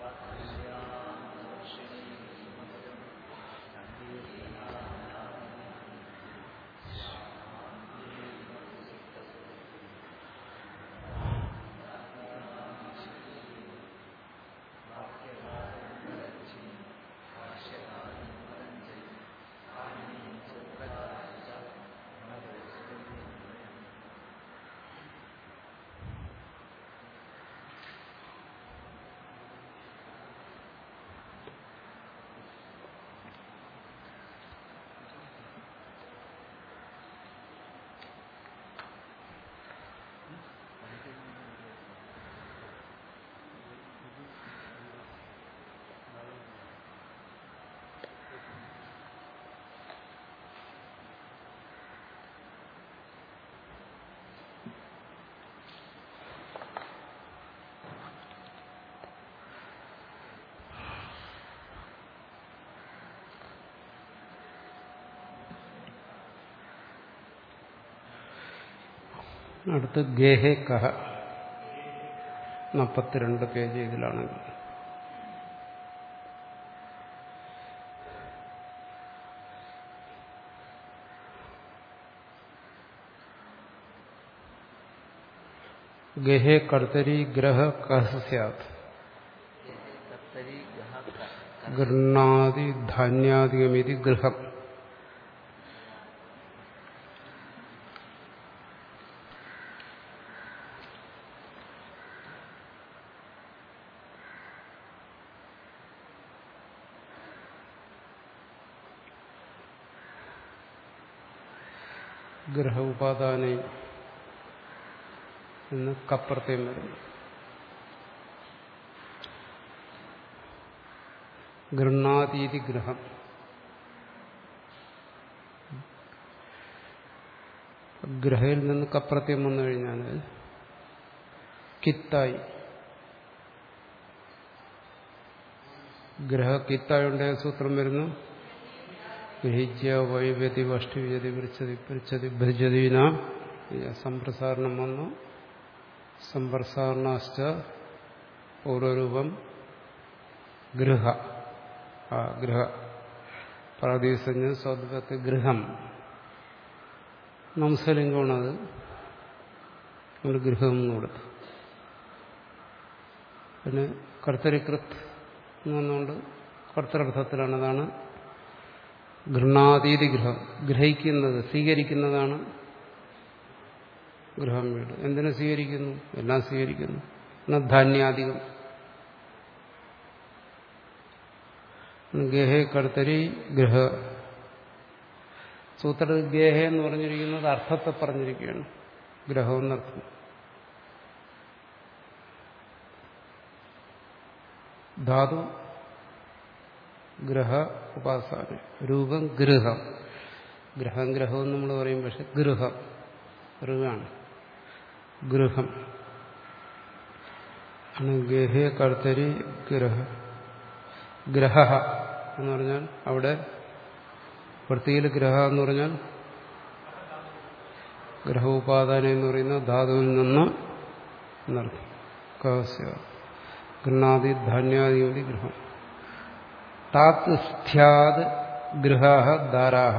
അടുത്ത് ഗേഹെ കഹ നാൽപ്പത്തിരണ്ട് പേജ് ഇതിലാണെങ്കിൽ ഗഹേ കർത്തരി ഗ്രഹ കഹ സ്യാത് കർത്തരി ഗഹ ക- ഗൃഹാതി ധാന്യാധികമിതി ഗൃഹം ഗ്രഹ ഉപാദാന എന്ന് കപ്പർത്തേം വരുന്നു ഗൃഹാതീതി ഗ്രഹം ഗ്രഹയിൽ നിന്ന് കപ്രത്യം വന്നു കഴിഞ്ഞാൽ കിത്തായി ഗ്രഹ കിത്തായുണ്ട് സൂത്രം വരുന്നു ഗ്രഹിച്ച വൈവ്യതി വഷ്ടിവ്യതി വൃച്ചതി പൃച്ഛതി ഭജതീന സംപ്രസാരണം വന്നു സംപ്രസാരണാശ്ച പൂർവരൂപം ഗൃഹ ആ ഗൃഹ പ്രാദേശിക സ്വതത്തെ ഗൃഹം നംസലിംഗമാണത് ഒരു ഗൃഹം എന്ന് കൊടുത്തു പിന്നെ കർത്തരികൃത്ത് എന്ന് പറഞ്ഞുകൊണ്ട് കർത്തരർത്ഥത്തിലാണ് അതാണ് ഗൃഹാതീതി ഗൃഹം ഗ്രഹിക്കുന്നത് സ്വീകരിക്കുന്നതാണ് ഗൃഹം വീട് എന്തിനു സ്വീകരിക്കുന്നു എല്ലാം സ്വീകരിക്കുന്നു എന്നാൽ ധാന്യാധികം ഗേഹേ കർത്തരി ഗൃഹ സൂത്രത്തിൽ ഗേഹ എന്ന് പറഞ്ഞിരിക്കുന്നത് അർത്ഥത്തെ പറഞ്ഞിരിക്കുകയാണ് ഗ്രഹം എന്നർത്ഥം ധാതു ഗ്രഹ ഉപാസാന രൂപം ഗൃഹം ഗ്രഹം ഗ്രഹം എന്ന് നമ്മൾ പറയും പക്ഷെ ഗൃഹം ഋഗാണ് ഗൃഹം ആണ് ഗേഹേ കർത്തരി ഗ്രഹ ഗ്രഹ എന്ന് പറഞ്ഞാൽ അവിടെ വൃത്തിയിൽ ഗ്രഹ എന്ന് പറഞ്ഞാൽ ഗ്രഹോപാദാനം എന്ന് പറയുന്ന ധാതുവിൽ നിന്ന് എന്നർത്ഥം കസ്യ ഗൃഹാദി ധാന്യാദി ഗൃഹം താത് സ്ഥ്യാത് ഗൃഹാഹ ദാരാഹ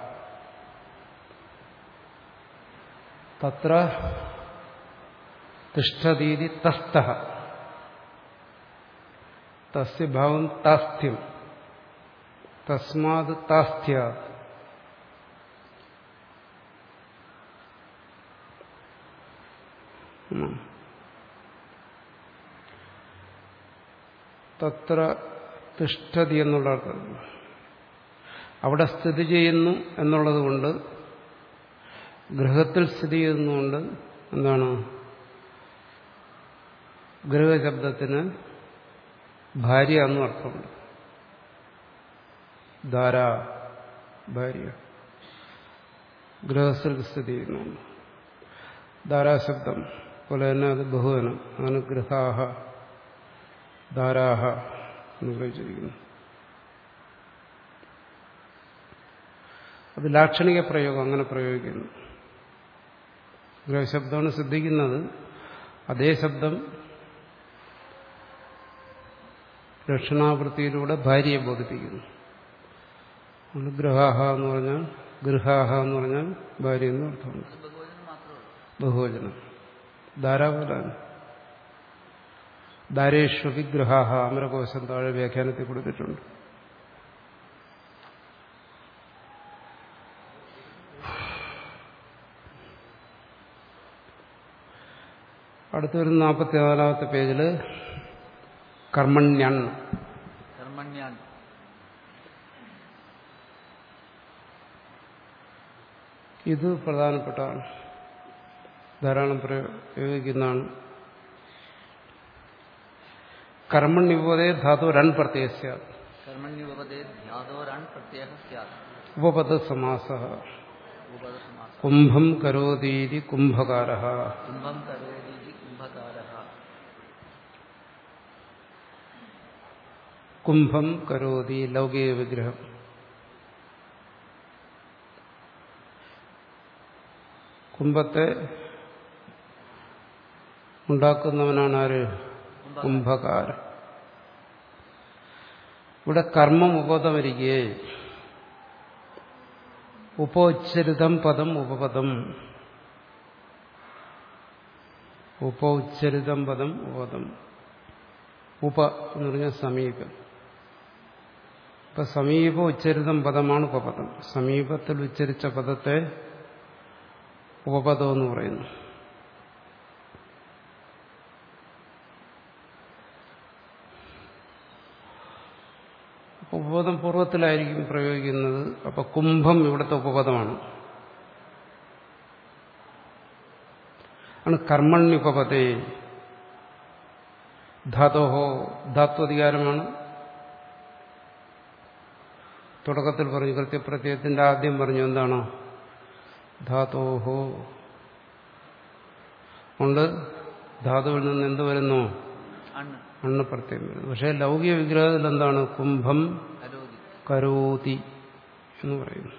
തത്ര തിഷ്ഠതീതി തസ്ഥ തസ്യ ഭാവം താസ്ഥ്യം തസ്മാത് താസ്ഥ്യാത് തത്ര തിഷ്ഠതി എന്നുള്ള അർത്ഥം അവിടെ സ്ഥിതി ചെയ്യുന്നു എന്നുള്ളത് കൊണ്ട് ഗൃഹത്തിൽ സ്ഥിതി ചെയ്യുന്നതുകൊണ്ട് എന്താണ് ഗൃഹശബ്ദത്തിന് ഭാര്യ എന്നും അർത്ഥമുണ്ട് ധാര ഭാര്യ ഗൃഹസ്ഥിൽ സ്ഥിതി ചെയ്യുന്നുണ്ട് ധാരാശബ്ദം പോലെ തന്നെ അത് ബഹുവനം അങ്ങനെ ഗൃഹാഹ ധാരാഹ എന്ന് പ്രയോഗിച്ചിരിക്കുന്നു അത് ലാക്ഷണിക പ്രയോഗം അങ്ങനെ പ്രയോഗിക്കുന്നു ഗൃഹശബ്ദമാണ് സിദ്ധിക്കുന്നത് അതേ ശബ്ദം ലക്ഷണാവൃത്തിയിലൂടെ ഭാര്യയെ ബോധിപ്പിക്കുന്നു അതുകൊണ്ട് ഗൃഹാഹ എന്ന് പറഞ്ഞാൽ ഗൃഹാഹ എന്ന് പറഞ്ഞാൽ ഭാര്യ എന്ന് അർത്ഥമുണ്ട് അത് ബഹുവചനം മാത്രമേ ഉള്ളൂ ബഹുവചനം ധാരാപോലാണ് ധാരേഷ്വപി ഗൃഹാഹ അമരകോശം താഴെ വ്യാഖ്യാനത്തിൽ കൊടുത്തിട്ടുണ്ട് അടുത്ത വരുന്ന നാൽപ്പത്തി നാലാമത്തെ പേജില് കർമ്മണ്യൺ കർമ്മണ്യാൻ ഇത് പ്രധാനപ്പെട്ടതാണ് ധാരാളം പ്രയോഗിക്കുന്നതാണ് കർമ്മണ്യുപതേ ധാതു രൺ പ്രത്യയസ്യ കർമ്മണ്യുപദേ ധ്യാതോരാൻ പ്രത്യേക സ്യാത് ഉപപദ സമാസ ഉപദസമാസം കുംഭം കരോതീതി കുംഭകാര കുംഭം കരോതി കുംഭകാര കുംഭം കരോതി ലൗകിക വിഗ്രഹം കുംഭത്തെ ഉണ്ടാക്കുന്നവനാണ് ആര് കുംഭകാരൻ ഇവിടെ കർമ്മം ഉപതമരികെ ഉപോച്ചരിതം പദം ഉപപദം ഉപോച്ചരിതം പദം ഉപപദം ഉപ എന്ന് പറഞ്ഞാൽ സമീപം ഇപ്പൊ സമീപ ഉച്ചരിതം പദമാണ് ഉപപദം സമീപത്തിൽ ഉച്ചരിച്ച പദത്തെ ഉപപദം എന്ന് പറയുന്നു അപ്പൊ ഉപപദം പൂർവ്വത്തിലായിരിക്കും പ്രയോഗിക്കുന്നത് അപ്പൊ കുംഭം ഇവിടുത്തെ ഉപപദമാണ് ആണ് കർമ്മണ്യുപപതേ ധാതോഹോ ധാത്വധികാരമാണ് തുടക്കത്തിൽ പറഞ്ഞു കൃത്യപ്രത്യയത്തിന്റെ ആദ്യം പറഞ്ഞു എന്താണ് ധാതോഹോ കൊണ്ട് ധാതുവിൽ നിന്ന് എന്ത് വരുന്നു അണ്ണ് അണ്ണ പ്രത്യയം വരുന്നു പക്ഷേ ലൗകിക വിഗ്രഹത്തിൽ എന്താണ് കുംഭം കരോതി കരോതി എന്ന് പറയുന്നു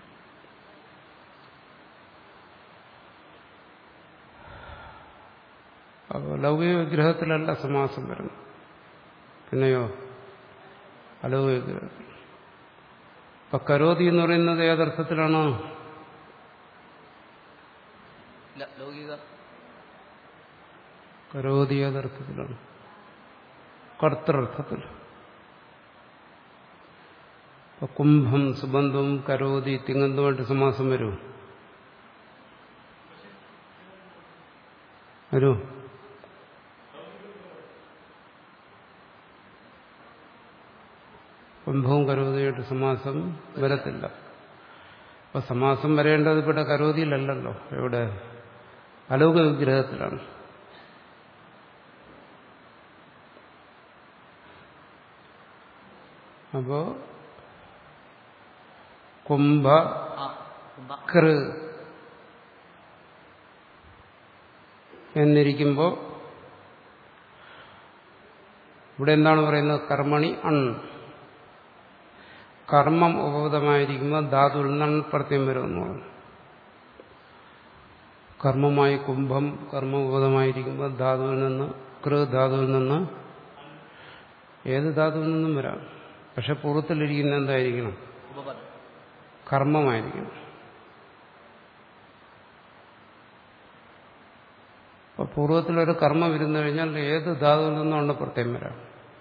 അപ്പോൾ ലൗകിക വിഗ്രഹത്തിലല്ല സമാസം വരുന്നു പിന്നെയോ അലൗകിക വിഗ്രഹത്തിൽ അപ്പൊ കരോതി എന്ന് പറയുന്നത് ഏതർത്ഥത്തിലാണ് ല- ലൗകിക കരോതി ഏതർത്ഥത്തിലാണ് കർത്തർത്ഥത്തിൽ അപ്പൊ കുംഭം സുബന്ധവും കരോതി തിങ്ങന്തമായിട്ട് സമാസം വരൂ വരൂ കുംഭവും കരോതിയായിട്ട് സമാസം വരത്തില്ല അപ്പൊ സമാസം വരേണ്ടത് ഇവിടെ കരോതിയിലല്ലല്ലോ ഇവിടെ അലോക വിഗ്രഹത്തിലാണ് അപ്പോ കുംഭ ആ കുംഭ കൃ എന്നിരിക്കുമ്പോൾ ഇവിടെ എന്താണ് പറയുന്നത് കർമ്മണി അൺ കർമ്മം ഉപബോധമായിരിക്കുമ്പോൾ ധാതുവിൽ നിന്നാണ് പ്രത്യം വരുമെന്ന് പറഞ്ഞു കർമ്മമായി കുംഭം കർമ്മോപതമായിരിക്കുമ്പോൾ ധാതുവിൽ നിന്ന് കൃ ധാതുവിൽ നിന്ന് ഏത് ധാതുവിൽ നിന്നും വരാം പക്ഷെ പൂർവ്വത്തിലിരിക്കുന്ന എന്തായിരിക്കണം ഉപപദം കർമ്മമായിരിക്കണം അപ്പൊ പൂർവ്വത്തിലൊരു കർമ്മം ഇരുന്നു കഴിഞ്ഞാൽ ഏത് ധാതുവിൽ നിന്നുണ്ട് പ്രത്യം വരാം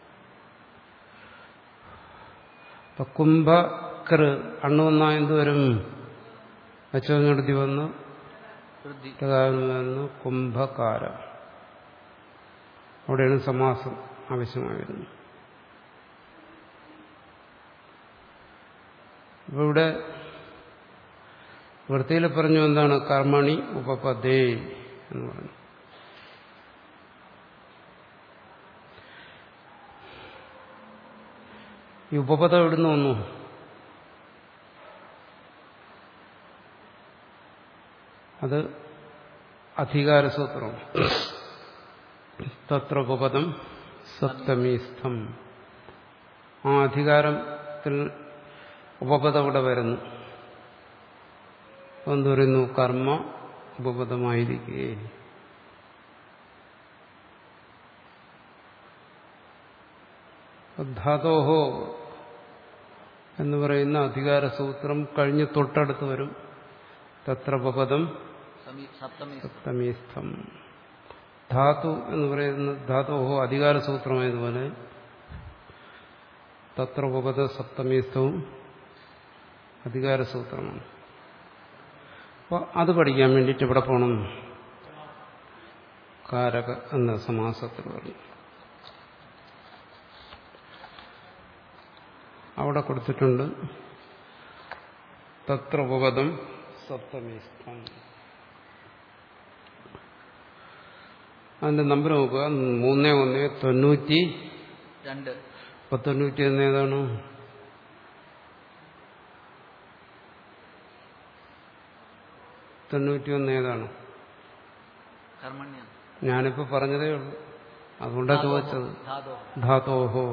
അപ്പൊ കുംഭ കൃ അണ്ണു വന്നാൽ എന്തുവരും അച്ചോഞ്ഞെടുത്തി വന്ന് വൃദ്ധി പ്രധാനം വരുന്നു കുംഭകാര അവിടെയാണ് സമാസം ആവശ്യമായി വരുന്നത് അപ്പൊ ഇവിടെ വൃത്തിയിൽ പറഞ്ഞു എന്താണ് കർമ്മണി ഉപപദേ എന്ന് പറഞ്ഞു ഈ ഉപപദം എവിടുന്ന് വന്നു അത് അധികാരസൂത്രം തത്ര ഉപപദം സപ്തമീസ്ഥം ആ അധികാരത്തിൽ ഉപപദം ഇവിടെ വരുന്നു എന്ത് പറയുന്നു കർമ്മ ഉപപദമായിരിക്കേ ധാതോഹോ എന്ന് പറയുന്ന അധികാര സൂത്രം കഴിഞ്ഞ് തൊട്ടടുത്ത് വരും തത്രപദം സമീ സപ്തമി സപ്തമീസ്ഥം ധാതു എന്ന് പറയുന്ന ധാതോഹോ അധികാര സൂത്രമായതുപോലെ തത്രപദ സപ്തമീസ്ഥവും അധികാര സൂത്രമാണ് അപ്പോൾ അത് പഠിക്കാൻ വേണ്ടിയിട്ട് ഇവിടെ പോകണം കാരക എന്ന സമാസത്തിൽ പറഞ്ഞു അവിടെ കൊടുത്തിട്ടുണ്ട് തത്ര ഉപപദം സപ്തമീസ്ഥം അതിന്റെ നമ്പർ നോക്കുക മൂന്ന് ഒന്ന് തൊണ്ണൂറ്റി രണ്ട് ഇപ്പൊ തൊണ്ണൂറ്റി ഒന്ന് ഏതാണ് തൊണ്ണൂറ്റി ഒന്ന് ഏതാണ് കർമ്മണ്യം ഞാനിപ്പോ പറഞ്ഞതേ ഉള്ളൂ അതുകൊണ്ടാ ചോദിച്ചത് ധാതോ ധാതോഹോ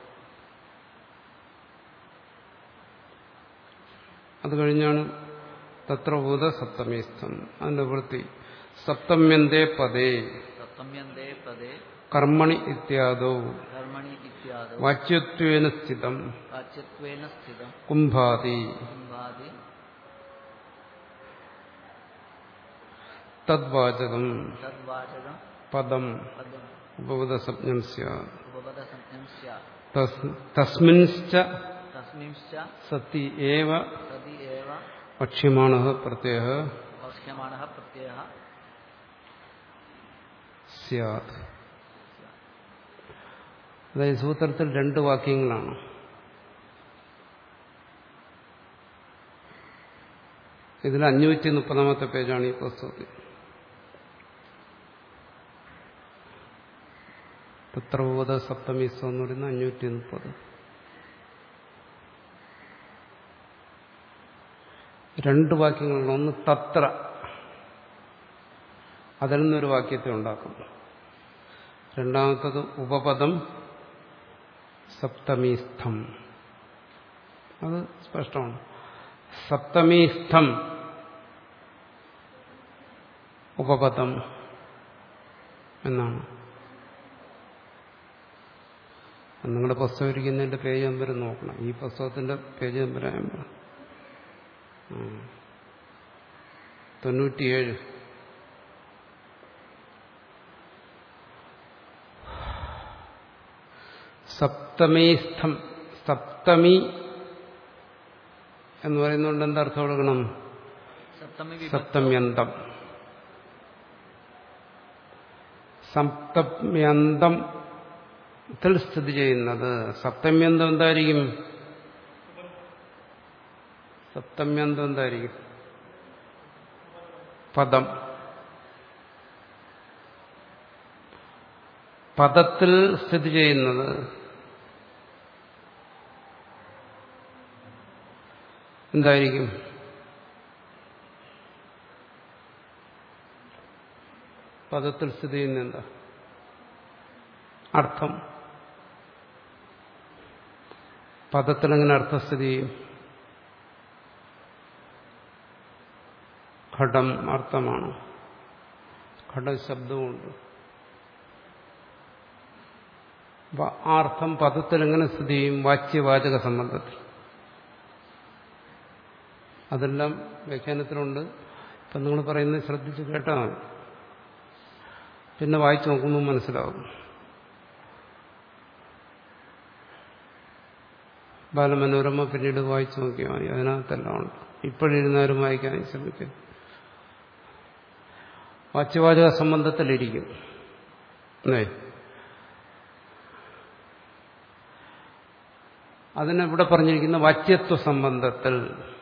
അത് കഴിഞ്ഞാണ് തത്രഭൂത സപ്തമീസ്ഥം അതിന്റെ വൃത്തി സപ്തമ്യന്തേ പദേ സപ്തമ്യന്തേ പദേ കർമ്മണി ഇത്യാദോ കർമ്മണി ഇത്യാദോ വാച്യത്വേന സ്ഥിതം വാച്യത്വേന സ്ഥിതം കുംഭാതി കുംഭാതി തദ്വാചകം തദ്വാചകം പദം പദം ഉപപദസപ്നം സ്യാത് ഉപപദസംജ്ഞം സ്യാത് തസ്- തസ്മിൻശ്ച തസ്മിംശ്ച സതി ഏവ സതി ഏവ വക്ഷ്യമാണ പ്രത്യയ വക്ഷ്യമാണഃ പ്രത്യയഃ സ്യാത് അതായത് സൂത്രത്തിൽ രണ്ട് വാക്യങ്ങളാണ് ഇതിൽ അഞ്ഞൂറ്റി മുപ്പതാമത്തെ പേജാണ് ഈ പുസ്തകത്തിൽ തത്രബോധ സപ്തമീസം എന്ന് പറയുന്ന അഞ്ഞൂറ്റി മുപ്പത് രണ്ട് വാക്യങ്ങളുണ്ട് ഒന്ന് തത്ര അതിൽ നിന്നൊരു വാക്യത്തെ ഉണ്ടാക്കും രണ്ടാമത്തത് ഉപപദം സപ്തമീസ്ഥം അത് സ്പഷ്ടമാണ് സപ്തമീസ്ഥം ഉപപദം എന്നാണ് നിങ്ങളുടെ പുസ്തകം ഇരിക്കുന്നതിന്റെ പേജ് നമ്പർ നോക്കണം ഈ പുസ്തകത്തിന്റെ പേജ് നമ്പർ നമ്പർ തൊണ്ണൂറ്റിയേഴ് സപ്തമീസ്ഥം സപ്തമി എന്ന് പറയുന്നതുകൊണ്ട് എന്താ അർത്ഥം കൊടുക്കണം സപ്തമി വിഭക്തി സപ്തമ്യന്തം സപ്തമ്യന്തം ത്തിൽ സ്ഥിതി ചെയ്യുന്നത് സപ്തമ്യന്തം എന്തായിരിക്കും സപ്തമ്യന്തം എന്തായിരിക്കും പദം പദത്തിൽ സ്ഥിതി ചെയ്യുന്നത് എന്തായിരിക്കും പദത്തിൽ സ്ഥിതി ചെയ്യുന്ന എന്താ അർത്ഥം പദത്തിൽ എങ്ങനെ അർത്ഥസ്ഥിതി ചെയ്യും ഘടം അർത്ഥമാണ് ഘടം ശബ്ദമുണ്ട് അപ്പൊ ആ അർത്ഥം പദത്തിൽ എങ്ങനെ സ്ഥിതി ചെയ്യും വാച്യവാചക സംബന്ധത്തിൽ അതെല്ലാം വ്യാഖ്യാനത്തിലുണ്ട് ഇപ്പം നിങ്ങൾ പറയുന്നത് ശ്രദ്ധിച്ച് കേട്ടാൽ മതി പിന്നെ വായിച്ചു നോക്കുമ്പോൾ മനസ്സിലാവും ബാലമനോരമ പിന്നീട് വായിച്ചു നോക്കിയാൽ മതി അതിനകത്തെല്ലാം ഉണ്ട് ഇപ്പോഴിരുന്നാലും വായിക്കാൻ ശ്രമിക്കും വാച്യവാചക സംബന്ധത്തിലിരിക്കും അല്ലേ അതിനിവിടെ പറഞ്ഞിരിക്കുന്ന വാച്യത്വ സംബന്ധത്തിൽ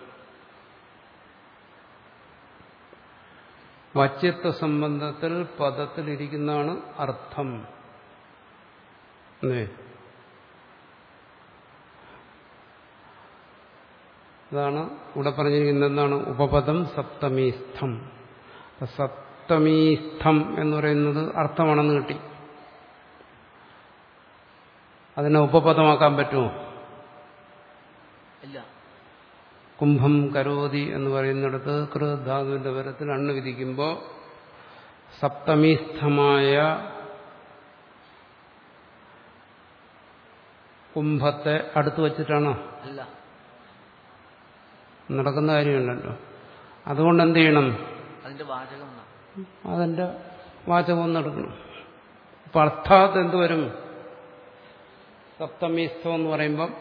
വാച്യത്വ സംബന്ധത്തിൽ പദത്തിലിരിക്കുന്നതാണ് അർത്ഥം അല്ലേ അതാണ് ഇവിടെ പറഞ്ഞിരിക്കുന്നത് എന്താണ് ഉപപദം സപ്തമീസ്ഥം അപ്പൊ സപ്തമീസ്ഥം എന്ന് പറയുന്നത് അർത്ഥമാണെന്ന് കിട്ടി അതിനെ ഉപപദമാക്കാൻ പറ്റുമോ ഇല്ല കുംഭം കരോതി എന്ന് പറയുന്നിടത്ത് കൃധാതുവിന്റെ പരത്തിൽ അണ്ണ് വിധിക്കുമ്പോൾ സപ്തമീസ്ഥമായ കുംഭത്തെ അടുത്ത് വച്ചിട്ടാണോ അല്ല നടക്കുന്ന കാര്യമുണ്ടല്ലോ അതുകൊണ്ട് എന്ത് ചെയ്യണം അതിന്റെ വാചകം എന്നാ അതിന്റെ വാചകം ഒന്ന് എടുക്കണം അപ്പൊ അർത്ഥാത് എന്ത് വരും സപ്തമീസ്ഥം എന്ന് പറയുമ്പം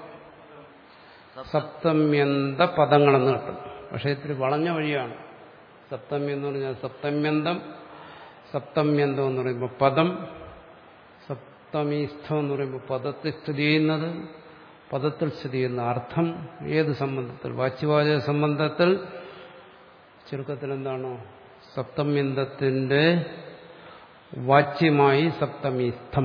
സപ്തമ്യന്ത പദങ്ങളെന്ന് കിട്ടും പക്ഷെ ഇത്തിരി വളഞ്ഞ വഴിയാണ് സപ്തമി എന്ന് പറഞ്ഞാൽ സപ്തമ്യന്തം സപ്തമ്യന്തം എന്ന് പറയുമ്പോൾ പദം സപ്തമീസ്ഥം എന്ന് പറയുമ്പോൾ പദത്തിൽ സ്ഥിതി ചെയ്യുന്നത് പദത്തിൽ സ്ഥിതി ചെയ്യുന്ന അർത്ഥം ഏത് സംബന്ധത്തിൽ വാച്യവാചക സംബന്ധത്തിൽ ചുരുക്കത്തിൽ എന്താണോ സപ്തമ്യന്തത്തിന്റെ വാച്യമായി സപ്തമീസ്ഥം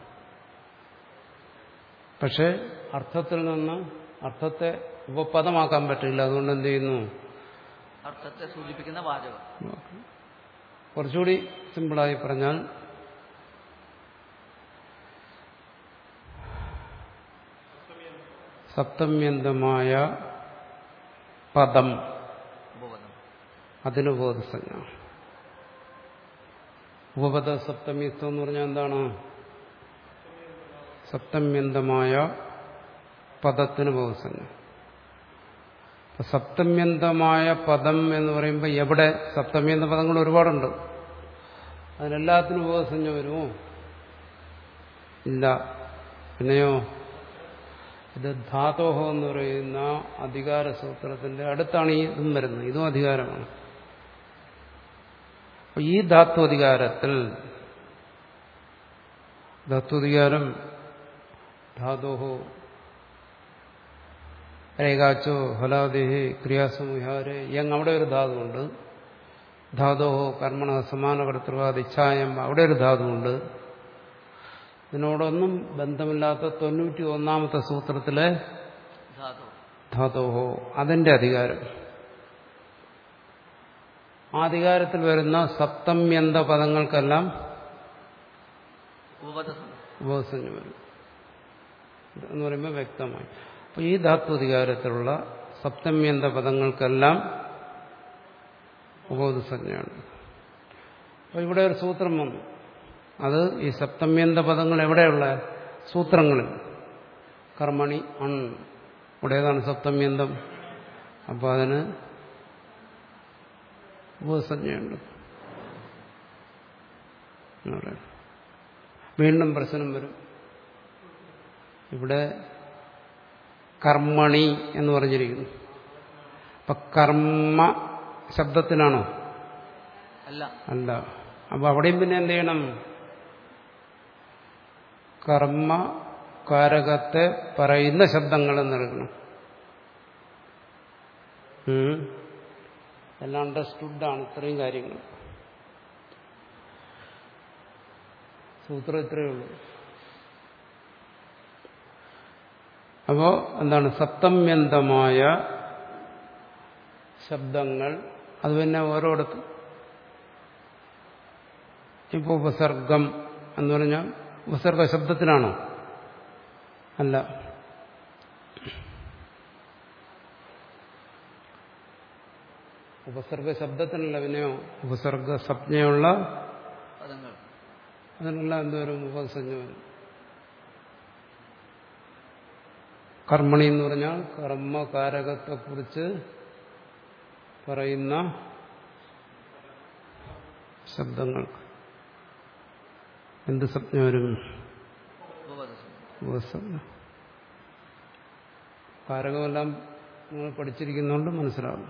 പക്ഷെ അർത്ഥത്തിൽ നിന്ന് അർത്ഥത്തെ ഉപപദമാക്കാൻ പറ്റില്ല അതുകൊണ്ട് എന്ത് ചെയ്യുന്നു അർത്ഥത്തെ സൂചിപ്പിക്കുന്ന വാചകം കുറച്ചുകൂടി സിമ്പിളായി പറഞ്ഞാൽ സപ്തമ്യന്തമായ പദം ഉപപദം അതിന് ബോധസഞ്ജ ഉപപദ സപ്തമീസ്ഥം എന്ന് പറഞ്ഞാൽ എന്താണ് സപ്തമ്യന്തമായ പദത്തിന് ബോധസഞ്ജ അപ്പൊ സപ്തമ്യന്തമായ പദം എന്ന് പറയുമ്പോൾ എവിടെ സപ്തമ്യന്ത പദങ്ങൾ ഒരുപാടുണ്ട് അതിനെല്ലാത്തിനും ബോധസഞ്ജ വരുമോ ഇല്ല പിന്നെയോ ഇത് ധാതോഹം എന്ന് പറയുന്ന അധികാര സൂത്രത്തിന്റെ അടുത്താണ് ഈ ഇതും വരുന്നത് ഇതും അധികാരമാണ് അപ്പൊ ഈ ധാത്വധികാരത്തിൽ ധാത്വധികാരം ധാതോഹോ രേഖാച്ചോ ഫലാദേഹി ക്രിയാസമുഹാരെ യങ് അവിടെ ഒരു ധാതുണ്ട് ധാതോഹോ കർമ്മണ സമാനകർത്തൃവാദ് ഇച്ഛായം അവിടെ ഒരു ധാതുണ്ട് ഇതിനോടൊന്നും ബന്ധമില്ലാത്ത തൊണ്ണൂറ്റി ഒന്നാമത്തെ സൂത്രത്തിലെ ധാതു ധാതോഹോ അതിന്റെ അധികാരം ആ അധികാരത്തിൽ വരുന്ന സപ്തമ്യന്ത പദങ്ങൾക്കെല്ലാം ഉപപദ ഉപസഞ്ജം വരും എന്ന് പറയുമ്പോൾ വ്യക്തമായി അപ്പോൾ ഈ ധാത്വധികാരത്തിലുള്ള സപ്തമ്യന്ത പദങ്ങൾക്കെല്ലാം ഉപബോധസഞ്ജയാണ് അപ്പോൾ ഇവിടെ ഒരു സൂത്രം വന്നു അത് ഈ സപ്തമ്യന്ത പദങ്ങൾ എവിടെയുള്ള സൂത്രങ്ങളിൽ കർമ്മണി അൺ ഇവിടെ ഏതാണ് സപ്തമ്യന്തം അപ്പോൾ അതിന് ഉപസഞ്ജയുണ്ട് എന്ന് പറയാം. വീണ്ടും പ്രശ്നം വരും ഇവിടെ കർമ്മണി എന്ന് പറഞ്ഞിരിക്കുന്നു അപ്പൊ കർമ്മ ശബ്ദത്തിനാണോ അല്ല അല്ല അപ്പൊ അവിടെയും പിന്നെ എന്ത് ചെയ്യണം കർമ്മ കാരകത്തെ പറയുന്ന ശബ്ദങ്ങൾ എന്നെടുക്കണം ഉം. എല്ലാം അണ്ടർസ്റ്റുഡാണ് ഇത്രയും കാര്യങ്ങൾ സൂത്രം ഇത്രയേ ഉള്ളൂ അപ്പോ എന്താണ് സപ്തമ്യന്തമായ ശബ്ദങ്ങൾ അത് പിന്നെ ഓരോടത്തും ഇപ്പോൾ ഉപസർഗം എന്ന് പറഞ്ഞാൽ ഉപസർഗ ശബ്ദത്തിനാണോ അല്ല ഉപസർഗ ശബ്ദത്തിനല്ല പിന്നെയോ ഉപസർഗ സംജ്ഞയുള്ള പദങ്ങൾ അതിനെല്ലാം എന്തോരും ഉപസഞ്ജ വരും കർമ്മണി എന്ന് പറഞ്ഞാൽ കർമ്മകാരകത്തെക്കുറിച്ച് പറയുന്ന ശബ്ദങ്ങൾക്ക് എന്ത് സംജ്ഞ വരും ഉപപദ ഉപസംജ്ഞ കാരകമെല്ലാം നിങ്ങൾ പഠിച്ചിരിക്കുന്നതുകൊണ്ട് മനസ്സിലാവും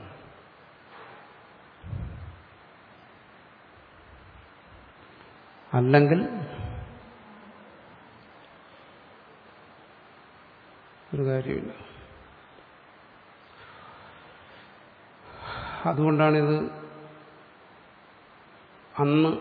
അല്ലെങ്കിൽ ഒരു കാര്യമില്ല അതുകൊണ്ടാണിത് അന്ന്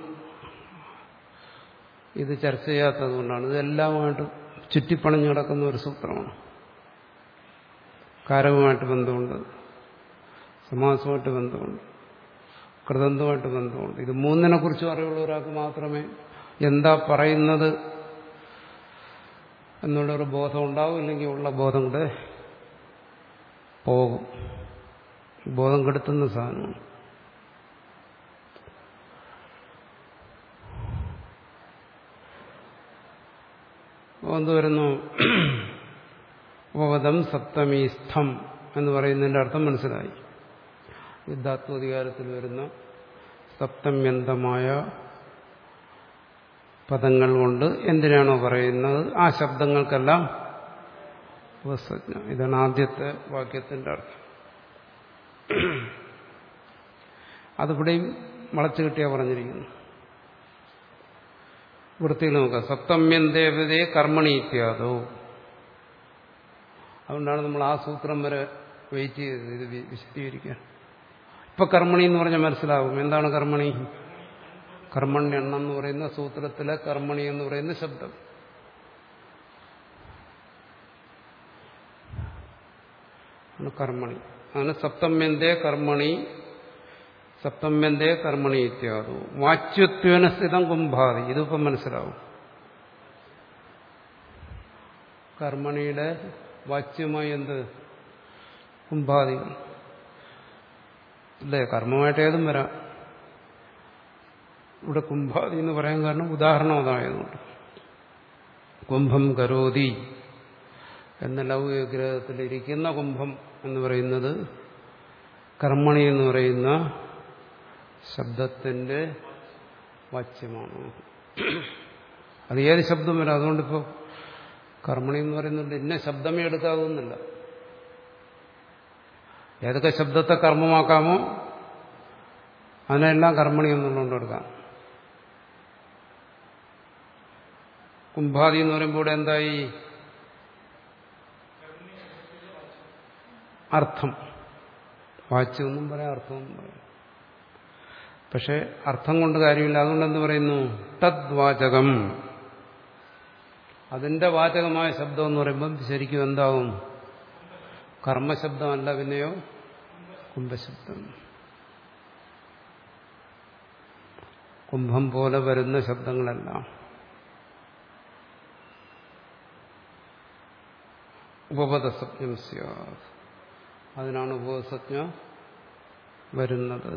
ഇത് ചർച്ച ചെയ്യാത്തത് കൊണ്ടാണ് ഇതെല്ലാമായിട്ട് ചുറ്റിപ്പണഞ്ഞു കിടക്കുന്ന ഒരു സൂത്രമാണ് കാരകമായിട്ട് ബന്ധമുണ്ട് സമാസമായിട്ട് ബന്ധമുണ്ട് കൃതന്ധമായിട്ട് ബന്ധമുണ്ട് ഇത് മൂന്നിനെ കുറിച്ചും അറിവുള്ള ഒരാൾക്ക് മാത്രമേ എന്താ പറയുന്നത് എന്നുള്ളൊരു ബോധം ഉണ്ടാവും ഇല്ലെങ്കിൽ ഉള്ള ബോധം കൂടെ പോകും ബോധം കെടുത്തുന്ന സാധനമാണ് എന്ത് വരുന്നു ഉപപദം സപ്തമീസ്ഥം എന്ന് പറയുന്നതിന്റെ അർത്ഥം മനസ്സിലായി യുദ്ധാത്മധികാരത്തിൽ വരുന്ന സപ്തമ്യന്തമായ പദങ്ങൾ കൊണ്ട് എന്തിനാണോ പറയുന്നത് ആ ശബ്ദങ്ങൾക്കെല്ലാം ഉപസജ്ഞ ഇതാണ് ആദ്യത്തെ വാക്യത്തിന്റെ അർത്ഥം അതിവിടെയും വളച്ചു കിട്ടിയാ പറഞ്ഞിരിക്കുന്നു വൃത്തിയിൽ നോക്കാം സപ്തമ്യം ദേവതയെ കർമ്മണി ഇത്യാദോ അതുകൊണ്ടാണ് നമ്മൾ ആ സൂത്രം വരെ വെയിറ്റ് ചെയ്തത് ഇത് വി- വിശദീകരിക്കാൻ ഇപ്പൊ കർമ്മണി എന്ന് പറഞ്ഞാൽ മനസ്സിലാവും എന്താണ് കർമ്മണി കർമ്മണ്യെണ്ണം എന്ന് പറയുന്ന സൂത്രത്തിലെ കർമ്മണി എന്ന് പറയുന്ന ശബ്ദം ആണ് കർമ്മണി അങ്ങനെ സപ്തമ്യന്തേ കർമ്മണി സപ്തമ്യന്തേ കർമ്മണി ഇത്യാദു വാച്യത്വേന സ്ഥിതം കുംഭാതി ഇതിപ്പം മനസ്സിലാവും കർമ്മണിയുടെ വാച്യമായി എന്ത് കുംഭാദികൾ അല്ലേ കർമ്മമായിട്ട് ഏതും വരാം ഇവിടെ കുംഭാതി എന്ന് പറയാൻ കാരണം ഉദാഹരണം അതായതുകൊണ്ട് കുംഭം കരോതി എന്ന ലൗകിക ഗ്രഹത്തിലിരിക്കുന്ന കുംഭം എന്ന് പറയുന്നത് കർമ്മണി എന്ന് പറയുന്ന ശബ്ദത്തിന്റെ വാച്യമാണ് അത് ഏത് ശബ്ദം വരാം അതുകൊണ്ടിപ്പോൾ കർമ്മണി എന്ന് പറയുന്നുണ്ട് ഇന്ന ശബ്ദമേ എടുക്കാവുന്നില്ല ഏതൊക്കെ ശബ്ദത്തെ കർമ്മമാക്കാമോ അതിനെല്ലാം കർമ്മണി എന്നുള്ളതുകൊണ്ട് എടുക്കാം കുംഭാതി എന്ന് പറയുമ്പോൾ ഇവിടെ എന്തായി അർത്ഥം വാച്യമെന്നും പറയാം അർത്ഥമെന്നും പറയാം പക്ഷെ അർത്ഥം കൊണ്ട് കാര്യമില്ല അതുകൊണ്ട് എന്ത് പറയുന്നു തദ്വാചകം അതിന്റെ വാചകമായ ശബ്ദം എന്ന് പറയുമ്പം ശരിക്കും എന്താവും കർമ്മശബ്ദമല്ല പിന്നെയോ കുംഭശബ്ദം കുംഭം പോലെ വരുന്ന ശബ്ദങ്ങളെല്ലാം ഉപപദസജ്ഞം സ്യാത് അതിനാണ് ഉപസജ്ഞ വരുന്നത്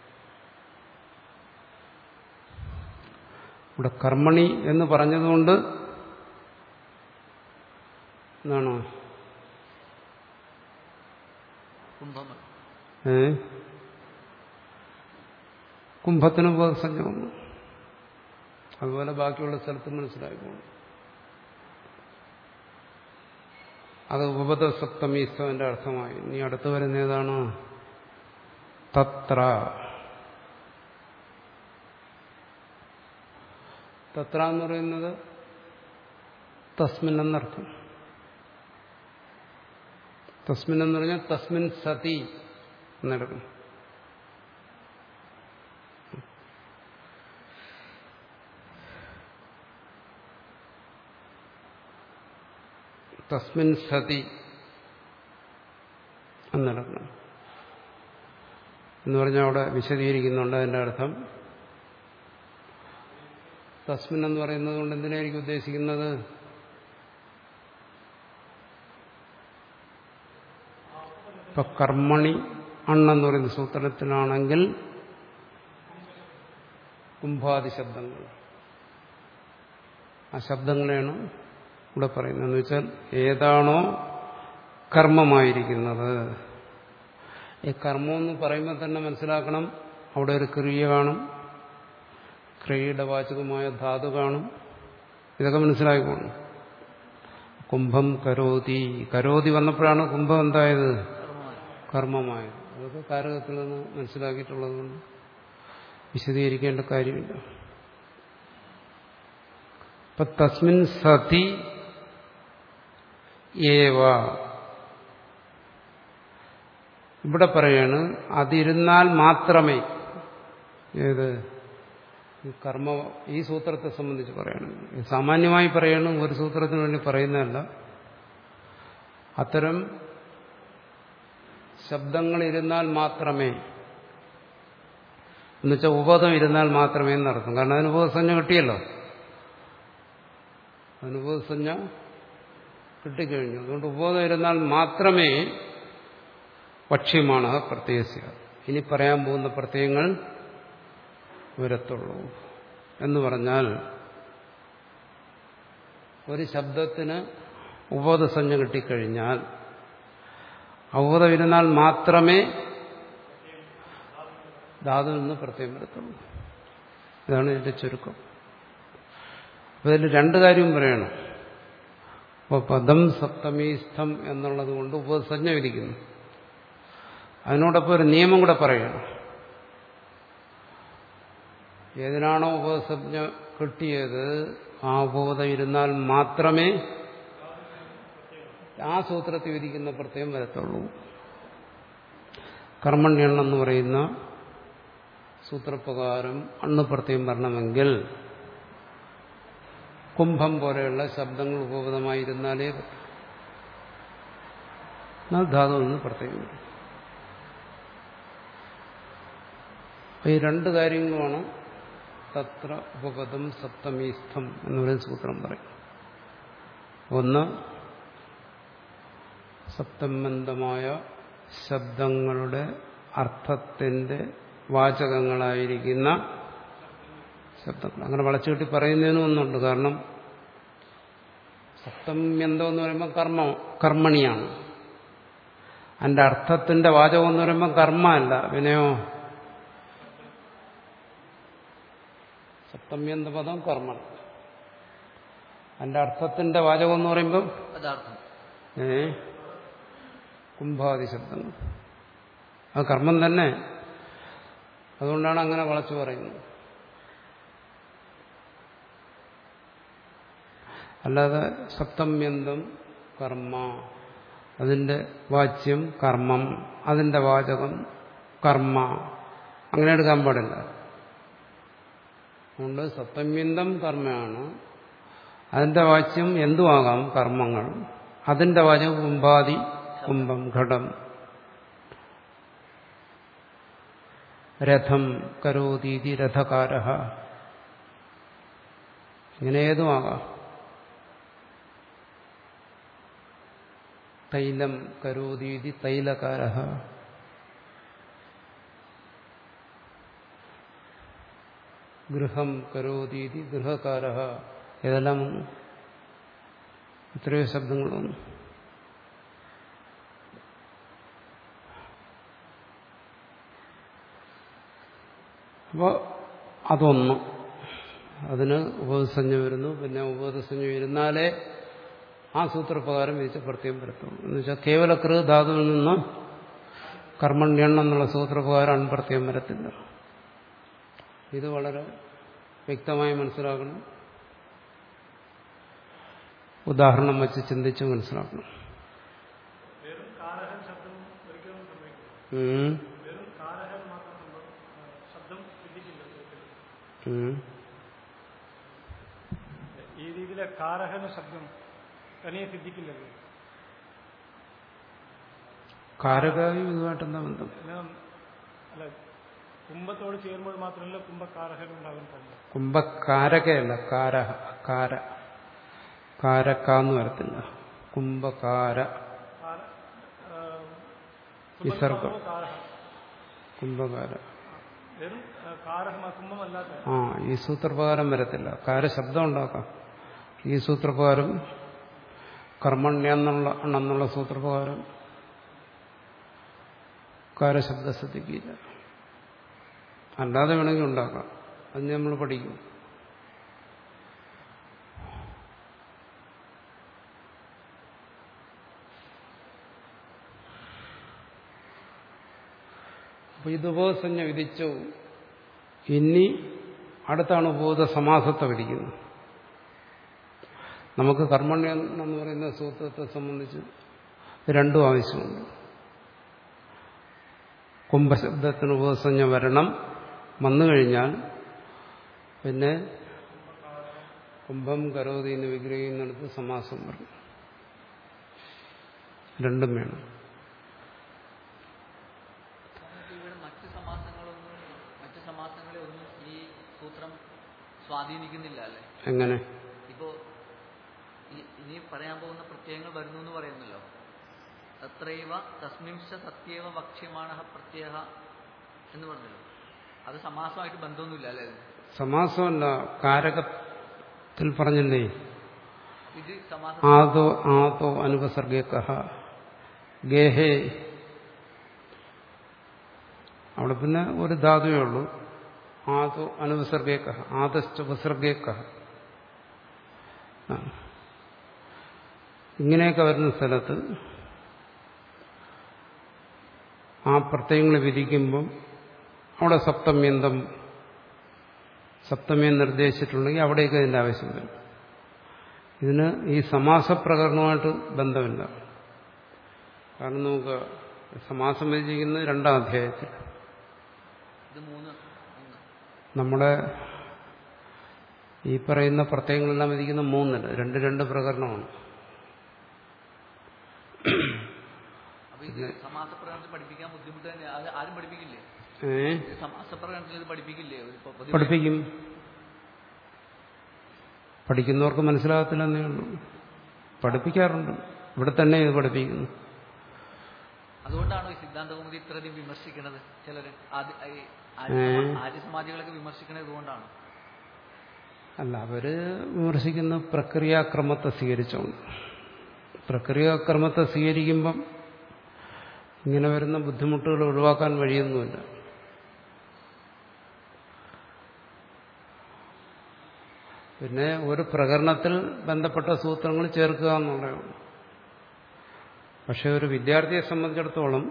ഇവിടെ കർമ്മണി എന്ന് പറഞ്ഞതുകൊണ്ട് എന്താണ് കുംഭം ഏ കുംഭത്തിന് ഉപസജ്ഞ വന്നു അതുപോലെ ബാക്കിയുള്ള സ്ഥലത്ത് മനസ്സിലായി പോകുന്നു അത് ഉപപദസപ്തമീസ്തവന്റെ അർത്ഥമായി ഇനി അടുത്ത് വരുന്ന ഏതാണ് തത്ര തത്ര എന്ന് പറയുന്നത് തസ്മിൻ എന്നർത്ഥം തസ്മിൻ എന്ന് പറഞ്ഞാൽ തസ്മിൻ സതി എന്നെടുക്കും തസ്മിൻ സതി എന്നെടുക്കണം എന്ന് പറഞ്ഞാൽ അവിടെ വിശദീകരിക്കുന്നുണ്ട് അതിന്റെ അർത്ഥം തസ്മിൻ എന്ന് പറയുന്നത് കൊണ്ട് എന്തിനായിരിക്കും ഉദ്ദേശിക്കുന്നത് ഇപ്പൊ കർമ്മണി അണ്ണെന്ന് പറയുന്ന സൂത്രത്തിലാണെങ്കിൽ കുംഭാദി ശബ്ദങ്ങൾ ആ ശബ്ദങ്ങളെയാണ് ഇവിടെ പറയുന്നത് എന്ന് വെച്ചാൽ ഏതാണോ കർമ്മമായിരിക്കുന്നത് ഈ കർമ്മം എന്ന് പറയുമ്പോൾ തന്നെ മനസ്സിലാക്കണം അവിടെ ഒരു ക്രിയ കാണും ക്രിയയുടെ വാചകമായ ധാതു കാണും ഇതൊക്കെ മനസ്സിലാക്കിക്കോണം കുംഭം കരോതി കരോതി വന്നപ്പോഴാണ് കുംഭം എന്തായത് കർമ്മമായി കർമ്മമായത് അതൊക്കെ കാരകത്തിൽ നിന്ന് മനസ്സിലാക്കിയിട്ടുള്ളത് കൊണ്ട് വിശദീകരിക്കേണ്ട കാര്യമില്ല ഇപ്പൊ തസ്മിൻ സതി ഏവ ഇവിടെ പറയാണ് അതിരുന്നാൽ മാത്രമേ ഏത് ഈ കർമ്മ ഈ സൂത്രത്തെ സംബന്ധിച്ച് പറയണം സാമാന്യമായി പറയണം ഒരു സൂത്രത്തിന് വേണ്ടി പറയുന്നതല്ല അത്തരം ശബ്ദങ്ങൾ ഇരുന്നാൽ മാത്രമേ എന്നുവെച്ചാൽ ഉപതം ഇരുന്നാൽ മാത്രമേ എന്നർത്ഥം കാരണം അതിന് ഉപസഞ്ജ കിട്ടിയല്ലോ അനുഭവസഞ്ജ കിട്ടിക്കഴിഞ്ഞു അതുകൊണ്ട് ഉപബോധം ഇരുന്നാൽ മാത്രമേ പക്ഷ്യമാണ് പ്രത്യയസ്യ ഇനി പറയാൻ പോകുന്ന പ്രത്യയങ്ങൾ വരത്തുള്ളൂ എന്ന് പറഞ്ഞാൽ ഒരു ശബ്ദത്തിന് ഉപബോധസഞ്ജ കിട്ടിക്കഴിഞ്ഞാൽ അവബോധം ഇരുന്നാൽ മാത്രമേ ധാതുവിൽ നിന്ന് പ്രത്യേകം വരത്തുള്ളൂ ഇതാണ് ഇതിന്റെ ചുരുക്കം അപ്പോൾ ഇതിൽ രണ്ട് കാര്യവും പറയണം അപ്പോൾ പദം സപ്തമീസ്ഥം എന്നുള്ളത് കൊണ്ട് ഉപസഞ്ജ വിധിക്കുന്നു അതിനോടൊപ്പം ഒരു നിയമം കൂടെ പറയണം ഏതിനാണോ ഉപസഞ്ജ കിട്ടിയത് ആ ഉപബോധം ഇരുന്നാൽ മാത്രമേ ആ സൂത്രത്തിൽ വിധിക്കുന്ന പ്രത്യേകം വരത്തുള്ളൂ കർമ്മണ്യണ്ണം എന്ന് പറയുന്ന സൂത്രപ്രകാരം അണ്ണ് പ്രത്യേകം വരണമെങ്കിൽ കുംഭം പോലെയുള്ള ശബ്ദങ്ങൾ ഉപബോധമായിരുന്നാലേ പറ്റൂ എന്നാൽ ധാതു നിന്ന് പ്രത്യേകം വരും ഈ രണ്ട് കാര്യങ്ങളുമാണ് തത്ര ഉപപദം സപ്തമീസ്ഥം എന്ന് പറയുന്ന സൂത്രം പറയും ഒന്ന് സപ്തമന്തമായ ശബ്ദങ്ങളുടെ അർത്ഥത്തിന്റെ വാചകങ്ങളായിരിക്കുന്ന ശബ്ദങ്ങൾ അങ്ങനെ വളച്ചുകെട്ടി പറയുന്നതിനും ഒന്നുണ്ട് കാരണം സപ്തമ്യന്തം എന്ന് പറയുമ്പോൾ കർമ്മ കർമ്മണിയാണ് അതിന്റെ അർത്ഥത്തിന്റെ വാചകം എന്ന് പറയുമ്പോൾ കർമ്മമല്ല വിനയോ സപ്തമ്യന്ത പദം കർമ്മം അതിന്റെ അർത്ഥത്തിന്റെ വാചകം എന്ന് പറയുമ്പോൾ പദാർത്ഥം ഏ കുംഭാദി ശബ്ദങ്ങൾ അത് കർമ്മം തന്നെ അതുകൊണ്ടാണ് അങ്ങനെ വളച്ചു പറയുന്നത് അല്ലാതെ സപ്തമ്യന്തം കർമ്മ അതിന്റെ വാച്യം കർമ്മം അതിന്റെ വാചകം കർമ്മ അങ്ങനെ എടുക്കാൻ പാടില്ല അതുകൊണ്ട് സപ്തമ്യന്തം കർമ്മയാണ് അതിന്റെ വാച്യം എന്തുമാകാം കർമ്മങ്ങൾ അതിന്റെ വാചകം കുംഭാദി കുംഭം ഘടം രഥം കരോതീതി രഥകാര ഇങ്ങനെ ഏതുമാകാം തൈലം കരോതീതി തൈലകാര ഗൃഹം കരോതീതി ഗൃഹകാര ഇതെല്ലാം വന്നു എത്രയോ ശബ്ദങ്ങൾ വന്നു അപ്പോൾ അതൊന്ന് അതിന് ഉപസഞ്ജ വരുന്നു പിന്നെ ഉപസഞ്ജ ഇരുന്നാലേ ആ സൂത്രപ്രകാരം വിധിച്ച പ്രത്യേകം വരത്തുള്ളൂ എന്ന് വെച്ചാൽ കേവല കൃ ധാതുവിൽ നിന്ന് കർമ്മണ്യണ്ണം എന്നുള്ള സൂത്രപ്രകാരം അൺപ്രത്യേകം വരത്തില്ല ഇത് വളരെ വ്യക്തമായി മനസ്സിലാക്കണം ഉദാഹരണം വെച്ച് ചിന്തിച്ച് മനസ്സിലാക്കണം വെറും കാരഹൻ ശബ്ദം ഒരിക്കലും സംഭവിക്കില്ല ഉം. വെറും കാരഹൻ മാത്രം സംഭവം ആ, ശബ്ദം സിദ്ധിക്കില്ല ഒരിക്കലും. ഉം. ഈ രീതിയിലെ കാരഹന ശബ്ദം തനിയെ സിദ്ധിക്കില്ലല്ലോ കാരകായും ഇതുമായിട്ട് എന്താ ബന്ധം എന്നാൽ അല്ല കുംഭത്തോട് ചേരുമ്പോൾ മാത്രമല്ല കുംഭകാരഹൻ ഉണ്ടാകാൻ പാടില്ല കുംഭകാരകയല്ല കാര കാര കാരക്കാന്ന് വരത്തില്ല കുംഭകാര കാര- ആ, വിസർഗം. കുംഭം കാരഹ കുംഭകാര വെറും ആ, കാരഹം ആ കുംഭമല്ലാത്ത ആ ഈ സൂത്രപ്രകാരം വരത്തില്ല കാര ശബ്ദം ഉണ്ടാക്കാം ഈ സൂത്രപ്രകാരം കർമ്മണ്യ എന്നുള്ള എന്നുള്ള സൂത്രപ്രകാരം കാരശബ്ദ ശ്രദ്ധിക്കില്ല അല്ലാതെ വേണമെങ്കിൽ ഉണ്ടാക്കാം അത് നമ്മൾ പഠിക്കും അപ്പൊ ഇത് ഉപസഞ്ജ വിധിച്ചു ഇനി അടുത്താണ് ഉപബോധ സമാസത്തെ വിധിക്കുന്നത് നമുക്ക് കർമ്മണ്യം എന്ന് പറയുന്ന സൂത്രത്തെ സംബന്ധിച്ച് രണ്ടും ആവശ്യമുണ്ട് കുംഭശബ്ദത്തിന് ഉപസഞ്ജ വരണം വന്നു കഴിഞ്ഞാൽ പിന്നെ കുംഭം കരോതി എന്ന് വിഗ്രഹിക്കുന്നിടത്ത് സമാസം വരണം രണ്ടും വേണം നമുക്ക് ഇവിടെ മറ്റ് സമാസങ്ങളൊന്നും മറ്റ് സമാസങ്ങളെ ഒന്നും ഈ സൂത്രം സ്വാധീനിക്കുന്നില്ല അല്ലേ എങ്ങനെ ഇപ്പോ ഇ- ഇനി പറയാൻ പോകുന്ന പ്രത്യയങ്ങൾ വരുന്നു എന്ന് പറയുന്നല്ലോ തത്രൈവ തസ്മിംശ സത്യേവ വക്ഷ്യമാണ പ്രത്യയ എന്ന് പറഞ്ഞല്ലോ അത് സമാസമായിട്ട് ബന്ധമൊന്നുമില്ല അല്ലേ അതിന്? സമാസമല്ല കാരകത്തിൽ പറഞ്ഞില്ലേ ഇത് സമാസ ആദോ ആദോ അനുപസർഗേക്കഹ ഗേഹേ അവിടെ പിന്നെ ഒരു ധാതുവേ ഉള്ളൂ ആദോ അനുപസർഗേക്കഹ ആദശ്ച ഉപസർഗേക്കഹ ആ. ഇങ്ങനെയൊക്കെ വരുന്ന സ്ഥലത്ത് ആ പ്രത്യയങ്ങൾ വിധിക്കുമ്പം അവിടെ സപ്തമ്യന്തം സപ്തമ്യം നിർദ്ദേശിച്ചിട്ടുണ്ടെങ്കിൽ അവിടേക്ക് അതിൻ്റെ ആവശ്യം വരും ഇതിന് ഈ സമാസപ്രകരണമായിട്ട് ബന്ധമില്ല കാരണം നമുക്ക് സമാസം വിധിക്കുന്നത് രണ്ടാം അധ്യായത്തിൽ ഇത് മൂന്ന് മൂന്ന് നമ്മുടെ ഈ പറയുന്ന പ്രത്യയങ്ങളെല്ലാം വിധിക്കുന്ന മൂന്നില് രണ്ട് രണ്ട് പ്രകരണമാണ് അപ്പൊ ഇത് സമാസപ്രകടനത്തിൽ പഠിപ്പിക്കാൻ ബുദ്ധിമുട്ട് തന്നെ അത് ആരും പഠിപ്പിക്കില്ലേ ഏ ഇത് സമാസപ്രകടനത്തിൽ ഇത് പഠിപ്പിക്കില്ലേ ഒരു പൊ- പൊതുവെ- പഠിപ്പിക്കും പഠിക്കുന്നവർക്ക് മനസ്സിലാകത്തില്ലെന്നേ ഉള്ളൂ പഠിപ്പിക്കാറുണ്ട് ഇവിടെ തന്നെ ഇത് പഠിപ്പിക്കുന്നു അതുകൊണ്ടാണോ ഈ സിദ്ധാന്തകൗമുദി ഇത്രയധികം വിമർശിക്കുന്നത് ചിലര് ആദ്യ- ഈ ഏ? ആര്യ- ആര്യസമാധികളൊക്കെ വിമർശിക്കുന്നത് ഇതുകൊണ്ടാണ് അല്ല അവര് വിമർശിക്കുന്ന പ്രക്രിയാക്രമത്തെ സ്വീകരിച്ചുകൊണ്ട് പ്രക്രിയാക്രമത്തെ സ്വീകരിക്കുമ്പം ഇങ്ങനെ വരുന്ന ബുദ്ധിമുട്ടുകൾ ഒഴിവാക്കാൻ വഴിയൊന്നുമില്ല പിന്നെ ഒരു പ്രകരണത്തിൽ ബന്ധപ്പെട്ട സൂത്രങ്ങൾ ചേർക്കുക എന്നുള്ളതേ ഉള്ളൂ പക്ഷെ ഒരു വിദ്യാർത്ഥിയെ സംബന്ധിച്ചിടത്തോളം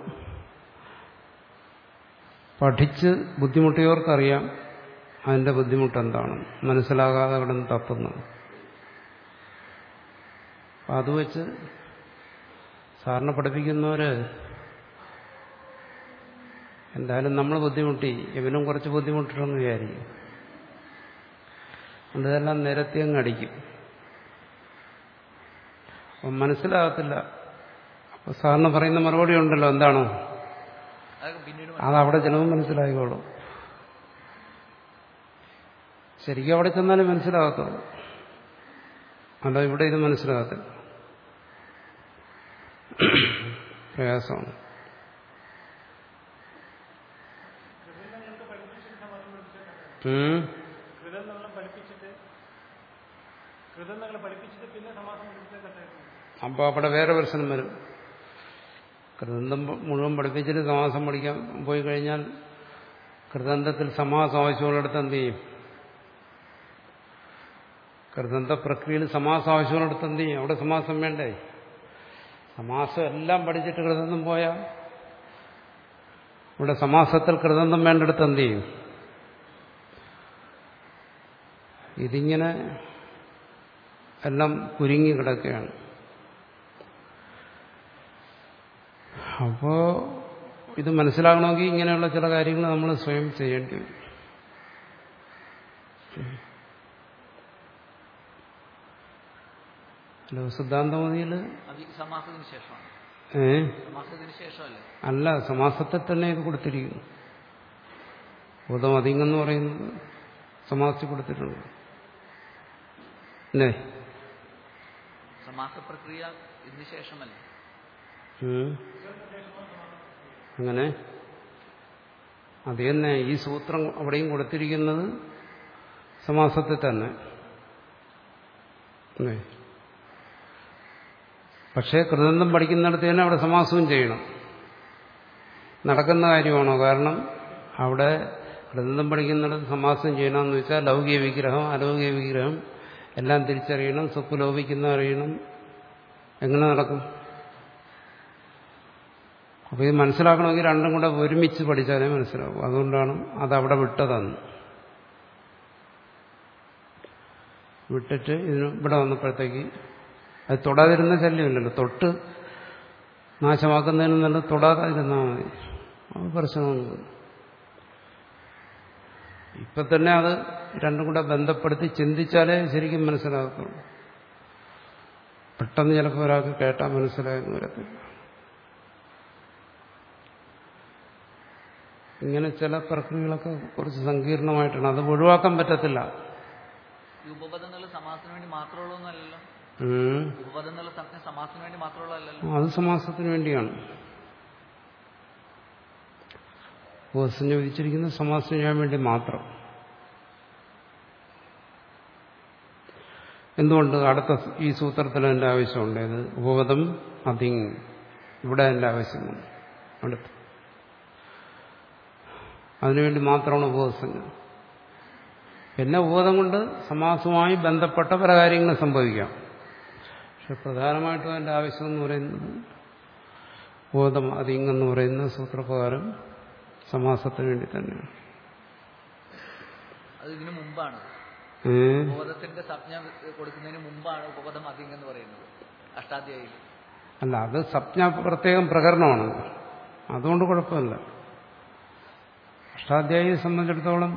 പഠിച്ച് ബുദ്ധിമുട്ടിയവർക്കറിയാം അതിന്റെ ബുദ്ധിമുട്ട് എന്താണ് മനസ്സിലാകാതെ കിടന്ന് തപ്പുന്നത് അപ്പം അത് വെച്ച് സാറിനെ പഠിപ്പിക്കുന്നവര് എന്തായാലും നമ്മൾ ബുദ്ധിമുട്ടി ഇവനും കുറച്ച് ബുദ്ധിമുട്ടിട്ടെന്ന് വിചാരിക്കും അതുകൊണ്ട് ഇതെല്ലാം നിരത്തി അങ്ങ് അടിക്കും അപ്പം മനസ്സിലാകത്തില്ല അപ്പൊ സാറിന് പറയുന്ന മറുപടി ഉണ്ടല്ലോ എന്താണോ അതൊക്കെ പിന്നീട് അതവിടെ ചിലവും മനസ്സിലായിക്കോളും ശരിക്കും അവിടെ ചെന്നാലും മനസ്സിലാകത്തുള്ളൂ അല്ല ഇവിടെ ഇത് മനസ്സിലാകത്തില്ല പ്രയാസമാണ് ഉം. കൃതങ്ങളെല്ലാം പഠിപ്പിച്ചിട്ട് കൃതങ്ങൾ പഠിപ്പിച്ചിട്ട് പിന്നെ സമാസം പഠിപ്പിച്ച കട്ടായിരുന്നു അപ്പോൾ അവിടെ വേറെ പ്രശ്നം വരും കൃതന്തം മുഴുവൻ പഠിപ്പിച്ചിട്ട് സമാസം പഠിക്കാൻ പോയി കഴിഞ്ഞാൽ കൃതന്തത്തിൽ സമാസം ആവശ്യമുള്ളിടത്ത് എന്ത് ചെയ്യും കൃതന്ത പ്രക്രിയയിൽ സമാസം ആവശ്യമുള്ളിടത്ത് എന്ത് ചെയ്യും അവിടെ സമാസം വേണ്ടേ സമാസം എല്ലാം പഠിച്ചിട്ട് കൃതന്തം പോയാൽ ഇവിടെ സമാസത്തിൽ കൃതന്തം വേണ്ടിടത്ത് എന്ത് ചെയ്യും ഇതിങ്ങനെ എല്ലാം കുരുങ്ങി കിടക്കുകയാണ് അപ്പോ ഇത് മനസ്സിലാകണമെങ്കിൽ ഇങ്ങനെയുള്ള ചില കാര്യങ്ങൾ നമ്മൾ സ്വയം ചെയ്യേണ്ടി വരും ഹലോ സിദ്ധാന്തമതിയിൽ അത് ഈ സമാസത്തിന് ശേഷമാണ് ഏ സമാസത്തിന് ശേഷമല്ലേ അല്ല സമാസത്തിൽ തന്നെ ഇത് കൊടുത്തിരിക്കുന്നു ഭൂതം അതിങ്ങെന്ന് പറയുന്നത് സമാസിച്ച് കൊടുത്തിട്ടുണ്ട് അല്ലേ സമാസ പ്രക്രിയ ഇതിന് ശേഷമല്ലേ ഉം. അങ്ങനെ അത് തന്നെ ഈ സൂത്രം അവിടെയും കൊടുത്തിരിക്കുന്നത് സമാസത്തിൽ തന്നെ അല്ലേ? പക്ഷേ കൃതന്തം പഠിക്കുന്നിടത്ത് തന്നെ അവിടെ സമാസവും ചെയ്യണം നടക്കുന്ന കാര്യമാണോ കാരണം അവിടെ കൃതന്തം പഠിക്കുന്നിടത്ത് സമാസം ചെയ്യണമെന്ന് വെച്ചാൽ ലൗകിക വിഗ്രഹം അലൗകിക വിഗ്രഹം എല്ലാം തിരിച്ചറിയണം സ്വപ്പ് ലോപിക്കുന്ന അറിയണം എങ്ങനെ നടക്കും അപ്പോൾ ഇത് മനസ്സിലാക്കണമെങ്കിൽ രണ്ടും കൂടെ ഒരുമിച്ച് പഠിച്ചാലേ മനസ്സിലാവും അതുകൊണ്ടാണ് അത് അവിടെ വിട്ടതെന്ന് വിട്ടിട്ട് ഇതിന് ഇവിടെ വന്നപ്പോഴത്തേക്ക് അത് തൊടാതിരുന്ന ശല്യമില്ലല്ലോ തൊട്ട് നാശമാക്കുന്നതിന് നല്ല തൊടാതിരുന്നാൽ മതി അത് പ്രശ്നമൊന്നുമില്ല ഇപ്പൊ തന്നെ അത് രണ്ടും കൂടെ ബന്ധപ്പെടുത്തി ചിന്തിച്ചാലേ ശരിക്കും മനസ്സിലാകത്തുള്ളൂ പെട്ടെന്ന് ചിലപ്പോൾ ഒരാൾക്ക് കേട്ടാൽ മനസ്സിലായെന്ന് വരത്തില്ല ഇങ്ങനെ ചില പ്രക്രിയകളൊക്കെ കുറച്ച് സങ്കീർണമായിട്ടാണ് അത് ഒഴിവാക്കാൻ പറ്റത്തില്ല ഈ ഉപപദങ്ങൾ സമാസത്തിന് വേണ്ടി മാത്രമുള്ളതൊന്നല്ലല്ലോ ഉം. ഉപപദങ്ങൾ സമാസത്തിന് വേണ്ടി മാത്രമുള്ളതല്ലല്ലോ അത് സമാസത്തിന് വേണ്ടിയാണ് ഉപസഞ്ജ വിധിച്ചിരിക്കുന്നത് സമാസം ചെയ്യാൻ വേണ്ടി മാത്രം എന്തുകൊണ്ട് അടുത്ത ഈ സൂത്രത്തിൽ എൻ്റെ ആവശ്യമുണ്ട് ഇത് ഉപപദം അതിങ് ഇവിടെ എൻ്റെ ആവശ്യമുണ്ട് അടുത്ത് അതിനുവേണ്ടി മാത്രമാണ് ഉപബോധസഞ്ജ പിന്നെ ഉപബോധം കൊണ്ട് സമാസവുമായി ബന്ധപ്പെട്ട പല കാര്യങ്ങളും സംഭവിക്കാം പക്ഷെ പ്രധാനമായിട്ടും അതിൻ്റെ ആവശ്യം എന്ന് പറയുന്നത് ബോധം അതിങ്ങെന്ന് പറയുന്ന സൂത്രപ്രകാരം സമാസത്തിന് വേണ്ടി തന്നെയാണ് അത് ഇതിനു മുമ്പാണ് ഏ? ബോധത്തിന്റെ സംജ്ഞ കൊടുക്കുന്നതിന് മുമ്പാണ് ഉപപദം അധികം എന്ന് പറയുന്നത് അഷ്ടാധ്യായിൽ അല്ല അത് സപ്ന പ്രത്യേകം പ്രകരണമാണ് അതുകൊണ്ട് കുഴപ്പമില്ല അഷ്ടാധ്യായിയെ സംബന്ധിച്ചിടത്തോളം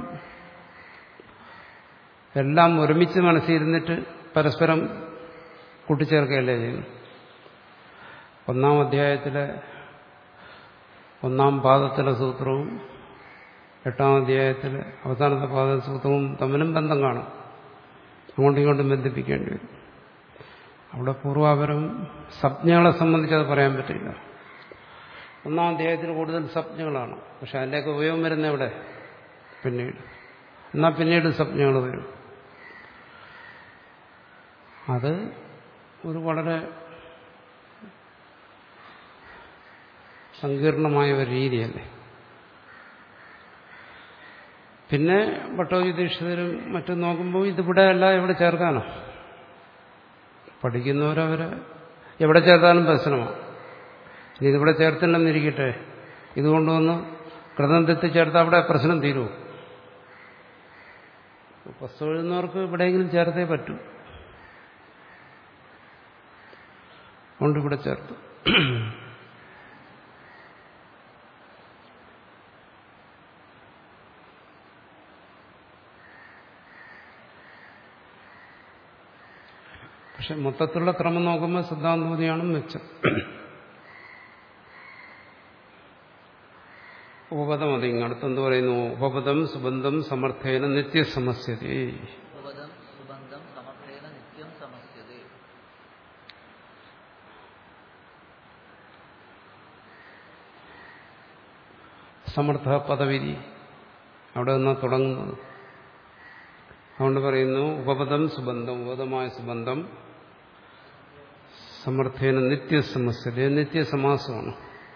എല്ലാം ഒരുമിച്ച് മനസ്സിരുന്നിട്ട് പരസ്പരം കൂട്ടിച്ചേർക്കുകയല്ലേ ചെയ്യുന്നു ഒന്നാം അധ്യായത്തിലെ ഒന്നാം പാദത്തിലെ സൂത്രവും എട്ടാം അധ്യായത്തിലെ അവസാനത്തെ പാദ സൂത്രവും തമ്മിലും ബന്ധം കാണും അങ്ങോട്ടും ഇങ്ങോട്ടും ബന്ധിപ്പിക്കേണ്ടി വരും അവിടെ പൂർവാപരം സംജ്ഞകളെ സംബന്ധിച്ച് അത് പറയാൻ പറ്റില്ല ഒന്നാം അധ്യായത്തിൽ കൂടുതൽ സംജ്ഞകളാണ് പക്ഷെ അതിൻ്റെയൊക്കെ ഉപയോഗം വരുന്ന എവിടെ പിന്നീട് എന്നാൽ പിന്നീട് സംജ്ഞകൾ വരും അത് ഒരു വളരെ സങ്കീർണമായ ഒരു രീതിയല്ലേ പിന്നെ ഭട്ടോജിതീക്ഷിതരും മറ്റും നോക്കുമ്പോൾ ഇതിവിടെ അല്ല ഇവിടെ ചേർക്കാനോ പഠിക്കുന്നവരവരെ എവിടെ ചേർത്താലും പ്രശ്നമാണ് ഇനി ഇതിവിടെ ചേർത്തില്ലെന്നിരിക്കട്ടെ ഇതുകൊണ്ടുവന്ന് കൃതം തെറ്റി ചേർത്താൽ അവിടെ പ്രശ്നം തീരുമോ പുസ്തകം എഴുതുന്നവർക്ക് എവിടെയെങ്കിലും ചേർത്തേ പറ്റൂ അതുകൊണ്ട് ഇവിടെ ചേർത്തു പക്ഷെ മൊത്തത്തിലുള്ള ക്രമം നോക്കുമ്പോൾ സിദ്ധാന്തബോധിയാണ് മെച്ചം ഉപപദം അതിങ് അടുത്തെന്ത് പറയുന്നു ഉപപദം സുബന്ധം സമർത്ഥേന നിത്യസമസ്യതേ ഉപപദം സുബന്ധം സമർത്ഥേന നിത്യം സമസ്യതേ സമർത്ഥ പദവിധി അവിടെ നിന്നാണ് തുടങ്ങുന്നത് അതുകൊണ്ട് പറയുന്നു ഉപപദം സുബന്ധം ഉപപദമായ സുബന്ധം സമർത്ഥേന നിത്യസമസ്യത നിത്യസമാസമാണ്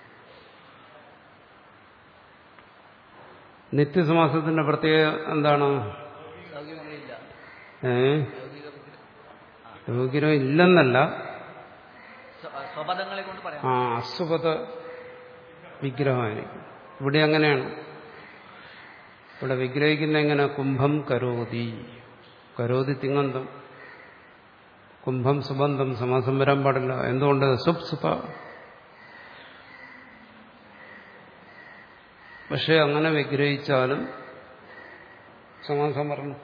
നിത്യസമാസത്തിന്റെ പ്രത്യേകത എന്താണ് ലൗകികങ്ങളില്ല ഏ ലൗകിക വിഗ്ര- യോഗ്യം ഇല്ലെന്നല്ല സ്വ- സ്വപദങ്ങളെ കൊണ്ട് പറയാം ആ അസുപത വിഗ്രഹമായിരിക്കും ഇവിടെ അങ്ങനെയാണ് ഇവിടെ വിഗ്രഹിക്കുന്ന എങ്ങനെ കുംഭം കരോതി കരോതി തിങ്ങന്തം കുംഭം സുബന്ധം സമാസം വരാൻ പാടില്ല എന്തുകൊണ്ട് സുപ് സുപ പക്ഷെ അങ്ങനെ വിഗ്രഹിച്ചാലും സമാസം വരണം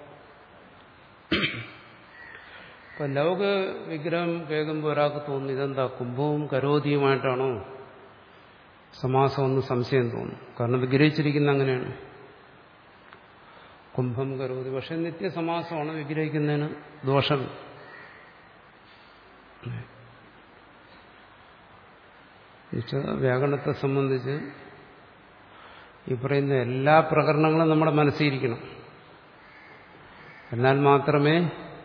ഇപ്പൊ ലോക വിഗ്രഹം കേൾക്കുമ്പോൾ ഒരാൾക്ക് തോന്നുന്നു ഇതെന്താ കുംഭവും കരോതിയുമായിട്ടാണോ സമാസം ഒന്ന് സംശയം തോന്നും കാരണം വിഗ്രഹിച്ചിരിക്കുന്ന അങ്ങനെയാണ് കുംഭം കരോതി പക്ഷെ നിത്യസമാസമാണ് വിഗ്രഹിക്കുന്നതിന് ദോഷം എന്നുവെച്ചാൽ വ്യാകരണത്തെ സംബന്ധിച്ച് ഈ പറയുന്ന എല്ലാ പ്രകരണങ്ങളും നമ്മുടെ മനസ്സിരിക്കണം എന്നാൽ മാത്രമേ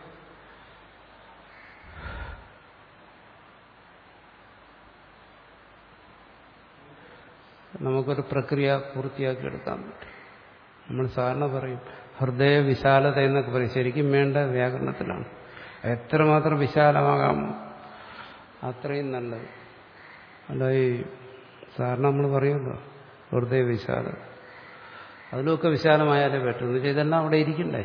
നമുക്കൊരു പ്രക്രിയ പൂർത്തിയാക്കി എടുക്കാൻ പറ്റും നമ്മൾ സാധാരണ പറയും ഹൃദയ വിശാലത എന്നൊക്കെ പറയും ശരിക്കും വേണ്ട വ്യാകരണത്തിലാണ് എത്രമാത്രം വിശാലമാകാമോ അത്രയും നല്ലത് അല്ല ഈ സാധാരണ നമ്മൾ പറയുമല്ലോ ഹൃദയ വിശാലത അതിലൊക്കെ വിശാലമായാലേ പറ്റും എന്ന് വെച്ചാൽ ഇതെല്ലാം അവിടെ ഇരിക്കണ്ടേ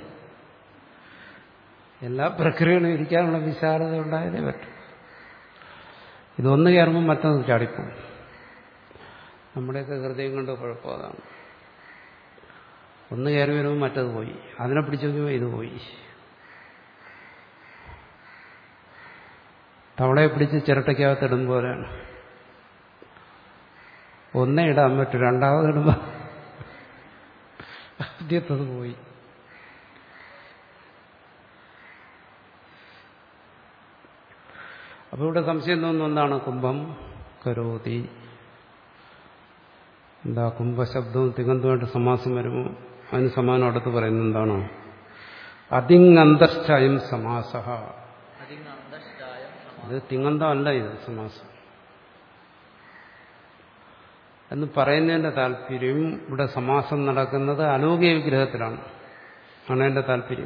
എല്ലാ പ്രക്രിയകളും ഇരിക്കാനുള്ള വിശാലത ഉണ്ടായാലേ പറ്റും ഇതൊന്ന് കയറുമ്പോൾ മറ്റൊന്ന് ചാടിപ്പോകും നമ്മുടെയൊക്കെ ഹൃദയം കൊണ്ട് കുഴപ്പം അതാണ് ഒന്ന് കയറി വരുമ്പോൾ മറ്റത് പോയി അതിനെ പിടിച്ചു നോക്കുമ്പോൾ ഇത് പോയി തവളയെ പിടിച്ച് ചിരട്ടയ്ക്കകത്ത് ഇടും പോലെയാണ് ഒന്നേ ഇടാൻ പറ്റും രണ്ടാമത് ഇടുമ്പോൾ ആദ്യത്തത് പോയി അപ്പോൾ ഇവിടെ സംശയം തോന്നുന്നു എന്താണ് കുംഭം കരോതി എന്താ കുംഭശബ്ദവും തികന്തുമായിട്ട് സമാസം വരുമോ അതിന് സമാനം അടുത്ത് പറയുന്നത് എന്താണോ അതിങ്ങന്തശ്ചയം സമാസ തിങ്ങന്തഷ്ടായം ഇത് തിങ്ങന്തമല്ല ഇത് സമാസം എന്ന് പറയുന്നതിന്റെ താല്പര്യം ഇവിടെ സമാസം നടക്കുന്നത് അലൗകിക വിഗ്രഹത്തിലാണ് ആണ് എന്റെ താല്പര്യം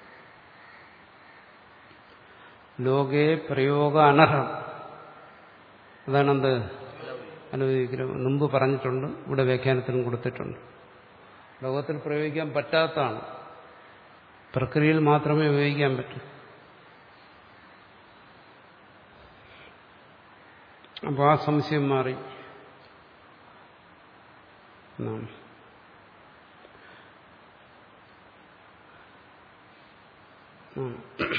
ലോകേ പ്രയോഗ അനർഹം അതാണെന്ത് അലൗകിക വിഗ്രഹം മുമ്പ് പറഞ്ഞിട്ടുണ്ട് ഇവിടെ വ്യാഖ്യാനത്തിനും കൊടുത്തിട്ടുണ്ട് ലോകത്തിൽ പ്രയോഗിക്കാൻ പറ്റാത്തതാണ് പ്രക്രിയയിൽ മാത്രമേ ഉപയോഗിക്കാൻ പറ്റൂ അപ്പോൾ ആ സംശയം മാറി എന്നാണ് ഉം.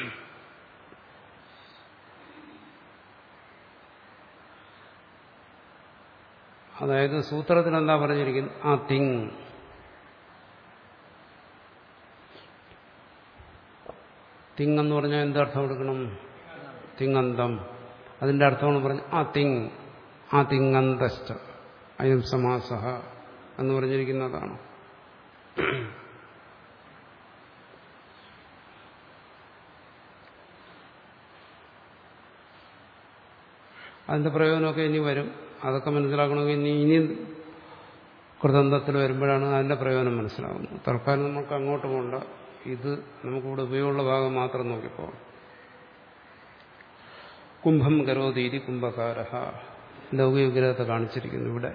അതായത് സൂത്രത്തിൽ എന്താ പറഞ്ഞിരിക്കുന്നത് ആ തിങ് തിങ് എന്ന് പറഞ്ഞാൽ എന്തർത്ഥം കൊടുക്കണം തിങ്ങന്തം അതിന്റെ അർത്ഥമാണ് പറഞ്ഞ ആ തിങ് ആ തിങ്ങന്തസ്റ്റ അയം സമാസ എന്ന് പറഞ്ഞിരിക്കുന്നതാണ് അതിന്റെ പ്രയോജനമൊക്കെ ഇനി വരും അതൊക്കെ മനസ്സിലാക്കണമെങ്കിൽ ഇനി ഇനി കൃതന്തത്തിൽ വരുമ്പോഴാണ് അതിന്റെ പ്രയോജനം മനസ്സിലാവുന്നത് തൽക്കാലം നമുക്ക് അങ്ങോട്ട് പോകണ്ട ഇത് നമുക്കിവിടെ ഉപയോഗമുള്ള ഭാഗം മാത്രം നോക്കിപ്പോകാം കുംഭം കരോതീതി കുംഭകാര ലൗകിക വിഗ്രഹത്തെ കാണിച്ചിരിക്കുന്നു ഇവിടെ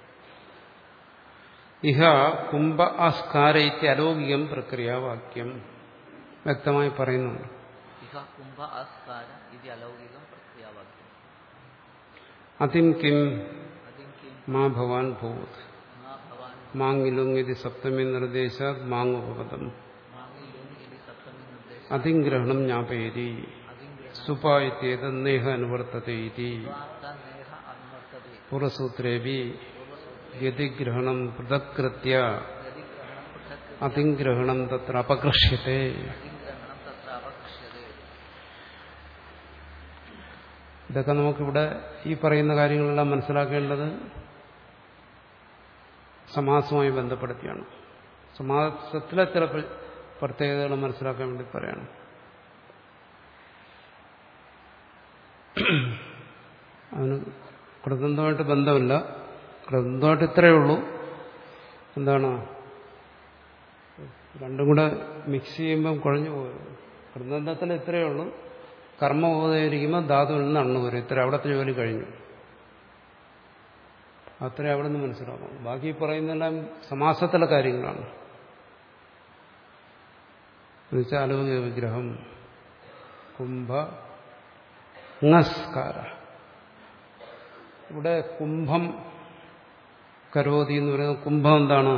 ഇഹ കുംഭ ആസ്കാരയിത്യ അലൗകികം പ്രക്രിയാവാക്യം വ്യക്തമായി പറയുന്നുണ്ട് ഇഹ കുംഭ ആസ്കാര ഇത് അലൗകികം പ്രക്രിയാവാക്യം അതിം കിം അതിം കിം മാ ഭവാൻ ഭൂത് മാ ഭവാൻ മാങ്ങിലുങ്ങിതി സപ്തമി നിർദ്ദേശാത് മാങ്ങുപദം മാങ്ങിലും ഇതി സപ്തമി നിർദ്ദേശ അതിഗ്രഹണം ജ്ഞാപയതി അതിം സുപായിത്യേത നേഹ അനുവർത്തത്തെ ഇതി ഗൃഹാർത്ഥ നേഹ അനുവർത്തതി പൂർവസൂത്രേപി യതിഗ്രഹണം പൃഥക്കൃത്യ ഗതിഗ്രഹണം പൃഥക് അതിഗ്രഹണം തത്ര അപകൃഷ്യത്തെ അതിഗ്രഹണം തത്ര അപകൃഷ്യതേ ഇതൊക്കെ നമുക്കിവിടെ ഈ പറയുന്ന കാര്യങ്ങളെല്ലാം മനസ്സിലാക്കേണ്ടത് സമാസവുമായി ബന്ധപ്പെടുത്തിയാണ് സമാസത്തിലെ ചില പ്ര- പ്രത്യേകതകൾ മനസ്സിലാക്കാൻ വേണ്ടി പറയാണ് അതിന് കൃതന്തമായിട്ട് ബന്ധമില്ല കൃതന്തമായിട്ട് ഇത്രയേ ഉള്ളൂ എന്താണ് രണ്ടും കൂടെ മിക്സ് ചെയ്യുമ്പം കുഴഞ്ഞു പോയത് കൃതന്തത്തിൽ ഇത്രയേ ഉള്ളൂ കർമ്മബോധമായിരിക്കുമ്പോൾ ധാതുവിൽ നിന്ന് അണ്ണു വരും ഇത്ര അവിടുത്തെ ജോലി കഴിഞ്ഞു അത്രേ അവിടെ നിന്ന് മനസ്സിലാക്കണം ബാക്കി പറയുന്നതെല്ലാം സമാസത്തിലെ കാര്യങ്ങളാണ് എന്നുവെച്ചാൽ അലൗകിക വിഗ്രഹം കുംഭ ങസ്കാര ഇവിടെ കുംഭം കരോതി എന്ന് പറയുന്നത് കുംഭം എന്താണ്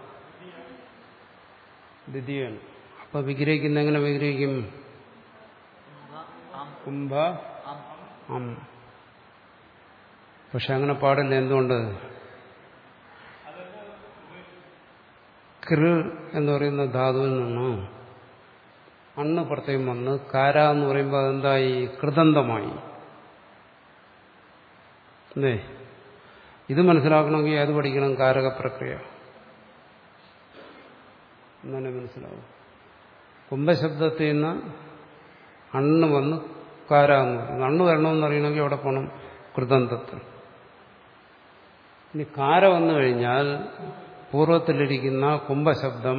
ദ്വിതീയാണ് അപ്പൊ വിഗ്രഹിക്കുന്ന എങ്ങനെ വിഗ്രഹിക്കും കുംഭ ആം കുംഭ ആം അം പക്ഷെ അങ്ങനെ പാടില്ല എന്തുകൊണ്ട് കൃ എന്ന് പറയുന്ന ധാതുവിൽ നിന്ന് അണ്ണ് പ്രത്യേകം വന്ന് കാര എന്ന് പറയുമ്പോൾ അതെന്തായി കൃതന്തമായി അല്ലേ ഇത് മനസ്സിലാക്കണമെങ്കിൽ ഏത് പഠിക്കണം കാരക പ്രക്രിയ എന്നാലേ മനസ്സിലാവും കുംഭശബ്ദത്തിൽ നിന്ന് അണ്ണ് വന്ന് കാര എന്ന് പറയുന്നു അണ്ണ് വരണമെന്ന് അറിയണമെങ്കിൽ അവിടെ പോകണം കൃതന്തത്തിൽ ഇനി കാര വന്നു കഴിഞ്ഞാൽ പൂർവ്വത്തിലിരിക്കുന്ന കുംഭശബ്ദം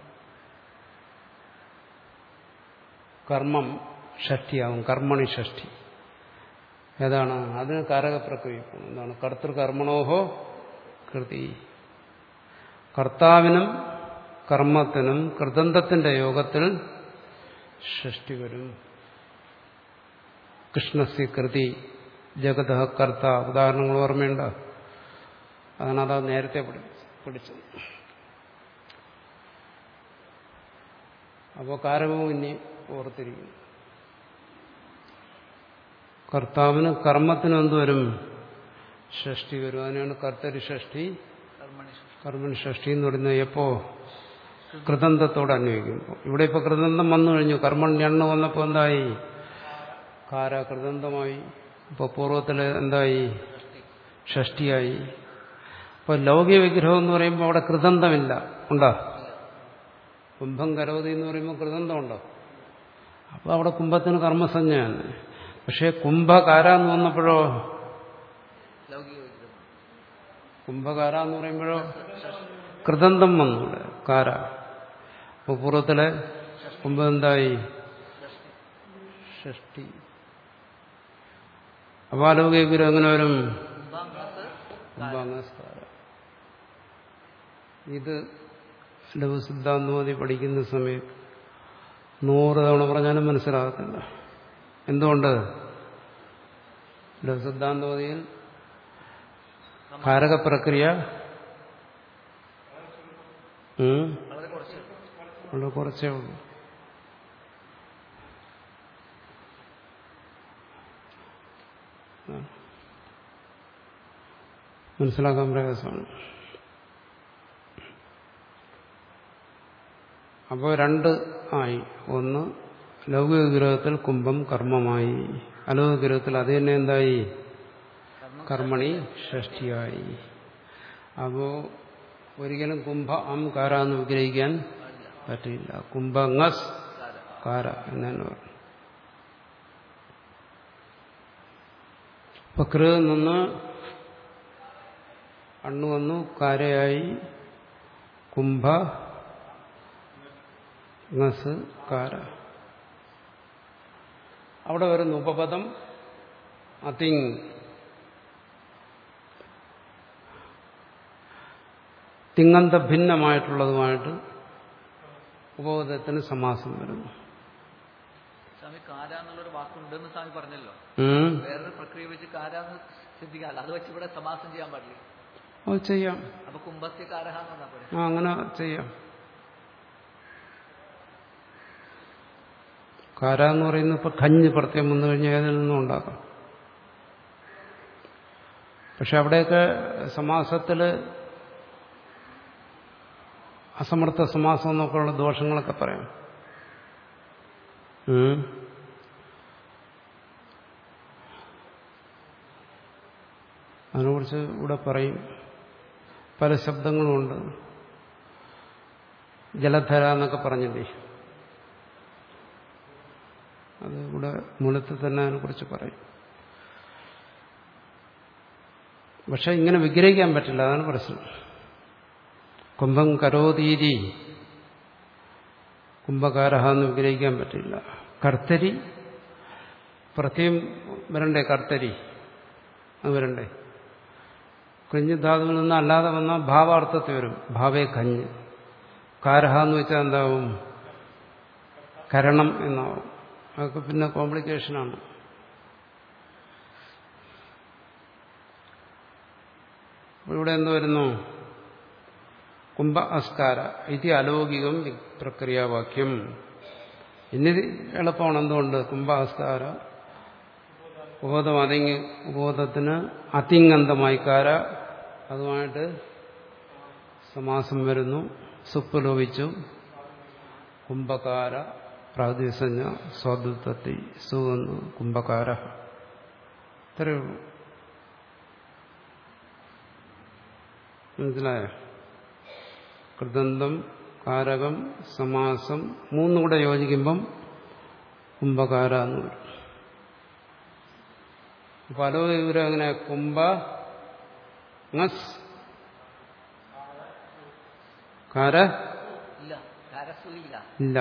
കർമ്മം ഷഷ്ടിയാവും കർമ്മണി ഷഷ്ടി ഏതാണ് അതിന് കാരകപ്രക്രിയ പോകണം എന്താണ് കർത്തൃകർമ്മണോഹോ കൃതി കർത്താവിനും കർമ്മത്തിനും കൃതന്തത്തിന്റെ യോഗത്തിൽ ഷഷ്ടി വരും കൃഷ്ണസ്യ കൃതി ജഗത കർത്ത ഉദാഹരണങ്ങൾ ഓർമ്മയുണ്ട് അതാണ് അതാ നേരത്തെ പഠി- പഠിച്ചത് അപ്പോൾ കാരകവും ഇനി ഓർത്തിരിക്കുന്നു കർത്താവിന് കർമ്മത്തിനും എന്ത് വരും ഷഷ്ടി വരും അതിനാണ് കർത്തരി ഷഷ്ടി കർമ്മണി കർമ്മൻ ഷഷ്ടി എന്ന് പറയുന്നത് എപ്പോ കൃതന്തത്തോട് അന്വയിക്കുമ്പോൾ ഇവിടെ ഇപ്പൊ കൃതന്തം വന്നു കഴിഞ്ഞു കർമ്മൺ എണ്ണ വന്നപ്പോൾ എന്തായി കാര കൃതന്തമായി ഇപ്പൊ പൂർവ്വത്തില് എന്തായി ഷഷ്ടിയായി അപ്പൊ ലൗകിക വിഗ്രഹം എന്ന് പറയുമ്പോൾ അവിടെ കൃതന്തമില്ല ഉണ്ടോ കുംഭം കരോതി എന്ന് പറയുമ്പോൾ കൃതന്തമുണ്ടോ അപ്പോൾ അവിടെ കുംഭത്തിന് കർമ്മസഞ്ജയാണ് പക്ഷേ കുംഭകാര എന്ന് വന്നപ്പോഴോ ലൗകിക വിഗ്രഹം കുംഭകാര എന്ന് പറയുമ്പോഴോ കൃതന്തം വന്നു ഇവിടെ കാര അപ്പോൾ പൂർവ്വത്തിലെ കുംഭം എന്തായി ഷഷ്ടി അപാലൗകിക വിഗ്രഹം എങ്ങനെ വരും കുംഭാംഗസ് കുംഭാംഗസ്കാര ഇത് ലഘുസിദ്ധാന്തമതി പഠിക്കുന്ന സമയത്ത് നൂറ് തവണ പറഞ്ഞാലും മനസ്സിലാകത്തില്ല എന്തുകൊണ്ട് ലഘുസിദ്ധാന്തമതിയിൽ കാരക പ്രക്രിയ ഉം, വളരെ കുറച്ച് വളരെ കുറച്ചേ ഉള്ളൂ മനസ്സിലാക്കാൻ പ്രയാസമാണ് അപ്പോൾ രണ്ട് ആയി ഒന്ന് ലൗകിക ഗ്രഹത്തിൽ കുംഭം കർമ്മമായി അലൗകിക ഗ്രഹത്തിൽ അത് തന്നെ എന്തായി കർമ്മം കർമ്മണി ഷഷ്ടിയായി അപ്പോൾ ഒരിക്കലും കുംഭ അം കാര എന്ന് വിഗ്രഹിക്കാൻ പാടില്ല പറ്റില്ല കുംഭങ്ങസ് കാര കാര എന്നു പറഞ്ഞു അപ്പൊ കൃ നിന്ന് അണ്ണു വന്നു കാരയായി കുംഭ ngസ് കാര അവിടെ വരുന്നു ഉപപദം അതിങ് തിങ്ങന്ത ഭിന്നമായിട്ടുള്ളതുമായിട്ട് ഉപപദത്തിന് സമാസം വരുന്നു സ്വാമി കാര എന്നുള്ളൊരു വാക്കുണ്ടെന്ന് സ്വാമി പറഞ്ഞല്ലോ ഉം. വേറൊരു പ്രക്രിയ വെച്ച് കാര എന്ന് ചിന്തിക്കാമല്ലോ അത് വെച്ച് ഇവിടെ സമാസം ചെയ്യാൻ പാടില്ല അത് ചെയ്യാം അപ്പൊ കുംഭസ്യ കാരഹ എന്ന് പറഞ്ഞാൽ പോലെ ആ അങ്ങനെ ചെയ്യാം കാര എന്ന് പറയുന്നത് ഇപ്പൊ കഞ്ഞ് പ്രത്യം വന്നു കഴിഞ്ഞാൽ ഏതിൽ നിന്നും ഉണ്ടാക്കാം പക്ഷെ അവിടെയൊക്കെ സമാസത്തില് അസമർത്ഥ സമാസം എന്നൊക്കെയുള്ള ദോഷങ്ങളൊക്കെ പറയാം ഉം. അതിനെക്കുറിച്ച് ഇവിടെ പറയും പല ശബ്ദങ്ങളുമുണ്ട് ജലധര എന്നൊക്കെ പറഞ്ഞില്ലേ അത് ഇവിടെ മൂലത്തിൽ തന്നെ അതിനെക്കുറിച്ച് പറയും പക്ഷെ ഇങ്ങനെ വിഗ്രഹിക്കാൻ പറ്റില്ല അതാണ് പ്രശ്നം കുംഭം കരോതീരി കുംഭകാരഹ എന്ന് വിഗ്രഹിക്കാൻ പറ്റില്ല കർത്തരി പ്രത്യം വരണ്ടേ കർത്തരി അത് വരണ്ടേ കുഞ്ഞ് ധാതുവിൽ നിന്ന് അല്ലാതെ വന്നാൽ ഭാവാർത്ഥത്തിൽ വരും ഭാവേ കഞ്ഞ് കാരഹ എന്ന് വെച്ചാൽ എന്താവും കരണം എന്നാവും അതൊക്കെ പിന്നെ കോംപ്ലിക്കേഷനാണ് അപ്പോൾ ഇവിടെ എന്ത് വരുന്നു കുംഭ അസ്കാര ഇത് അലൗകികം പ്രക്രിയാവാക്യം ഇനി എളുപ്പമാണ് എന്തുകൊണ്ട് കുംഭ അസ്കാര ഉപബോധം അതിങ് ഉപബോധത്തിന് അതിങ്ങന്തമായി കാര അതുമായിട്ട് സമാസം വരുന്നു സുപ്പ് ലോപിച്ചു കുംഭകാര പ്രാതിസഞ്ജ സ്വാതൃത്വത്തി സുവന്നു കുംഭകാര ഇത്രയേ ഉള്ളൂ മനസ്സിലായോ കൃതന്തം കാരകം സമാസം മൂന്നും കൂടെ യോജിക്കുമ്പം കുംഭകാര എന്ന് വരും പല വിവരം അങ്ങനെ കുംഭ ngസ് കാര ഇല്ല കാരസുഖില്ല ഇല്ല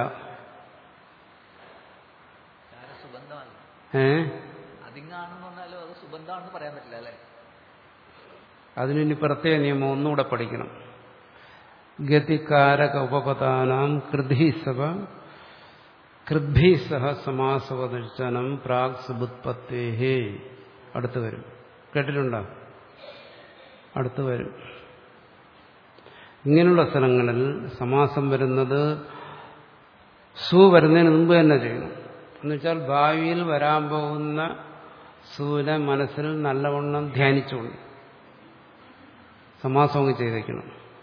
കാരസുഗന്ധമല്ല ഏ അതിങ്ങാണെന്ന് പറഞ്ഞാലും അത് സുഗന്ധമാണെന്ന് പറയാൻ പറ്റില്ല അല്ലേ അതിനി പ്രത്യേക നിയമം ഒന്നുകൂടെ പഠിക്കണം ഗതികാരക ഉപപദാനാം കൃധീസവ കൃദ്ഭി സഹ സമാസവദർശനം പ്രാഗ് സുബുത്പത്തേഹേ അടുത്ത് വരും കേട്ടിട്ടുണ്ടോ അടുത്ത് വരും ഇങ്ങനെയുള്ള സ്ഥലങ്ങളിൽ സമാസം വരുന്നത് സു വരുന്നതിന് മുമ്പ് തന്നെ ചെയ്യണം എന്നുവെച്ചാൽ ഭാവിയിൽ വരാൻ പോകുന്ന സൂനെ മനസ്സിൽ നല്ലവണ്ണം ധ്യാനിച്ചുകൊണ്ട് സമാസമൊക്കെ ചെയ്തേക്കണം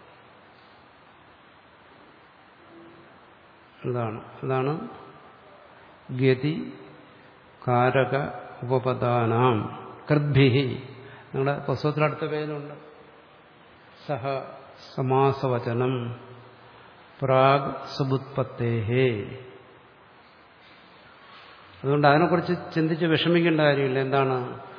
അതാണ് അതാണ് ഗതി കാരക ഉപപദാനാം കൃദ്ഭിഹി നിങ്ങളുടെ പുസ്തകത്തിലടുത്ത പേജിലുണ്ട് സഹ സമാസവചനം പ്രാഗ് സുബുത്പത്തേഹേ അതുകൊണ്ട് അതിനെക്കുറിച്ച് ചിന്തിച്ച് വിഷമിക്കേണ്ട കാര്യമില്ല എന്താണ്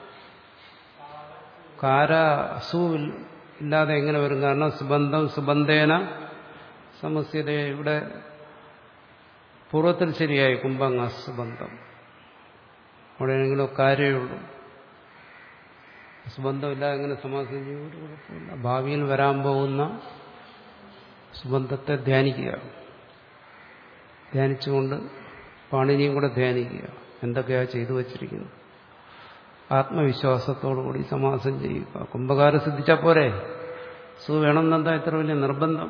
കാര സു ഇല്ലാതെ എങ്ങനെ വരും കാരണം സുബന്ധം സുബന്ധേന സമസ്യത ഇവിടെ പൂർവ്വത്തിൽ ശരിയായി കുംഭങ്ങ സുബന്ധം അവിടെയെങ്കിലും കാര്യമുള്ളൂ സുബന്ധമില്ലാതെ എങ്ങനെ സമാസം ചെയ്യും ഒരു കുഴപ്പമില്ല ഭാവിയിൽ വരാൻ പോകുന്ന സുബന്ധത്തെ ധ്യാനിക്കുക ധ്യാനിച്ചുകൊണ്ട് പാണിനിയും കൂടെ ധ്യാനിക്കുക എന്തൊക്കെയാ ചെയ്തു വച്ചിരിക്കുന്നത് ആത്മവിശ്വാസത്തോടുകൂടി സമാസം ചെയ്യുക കുംഭകാരം സിദ്ധിച്ചാൽ പോരെ സു വേണമെന്നെന്താ ഇത്ര വലിയ നിർബന്ധം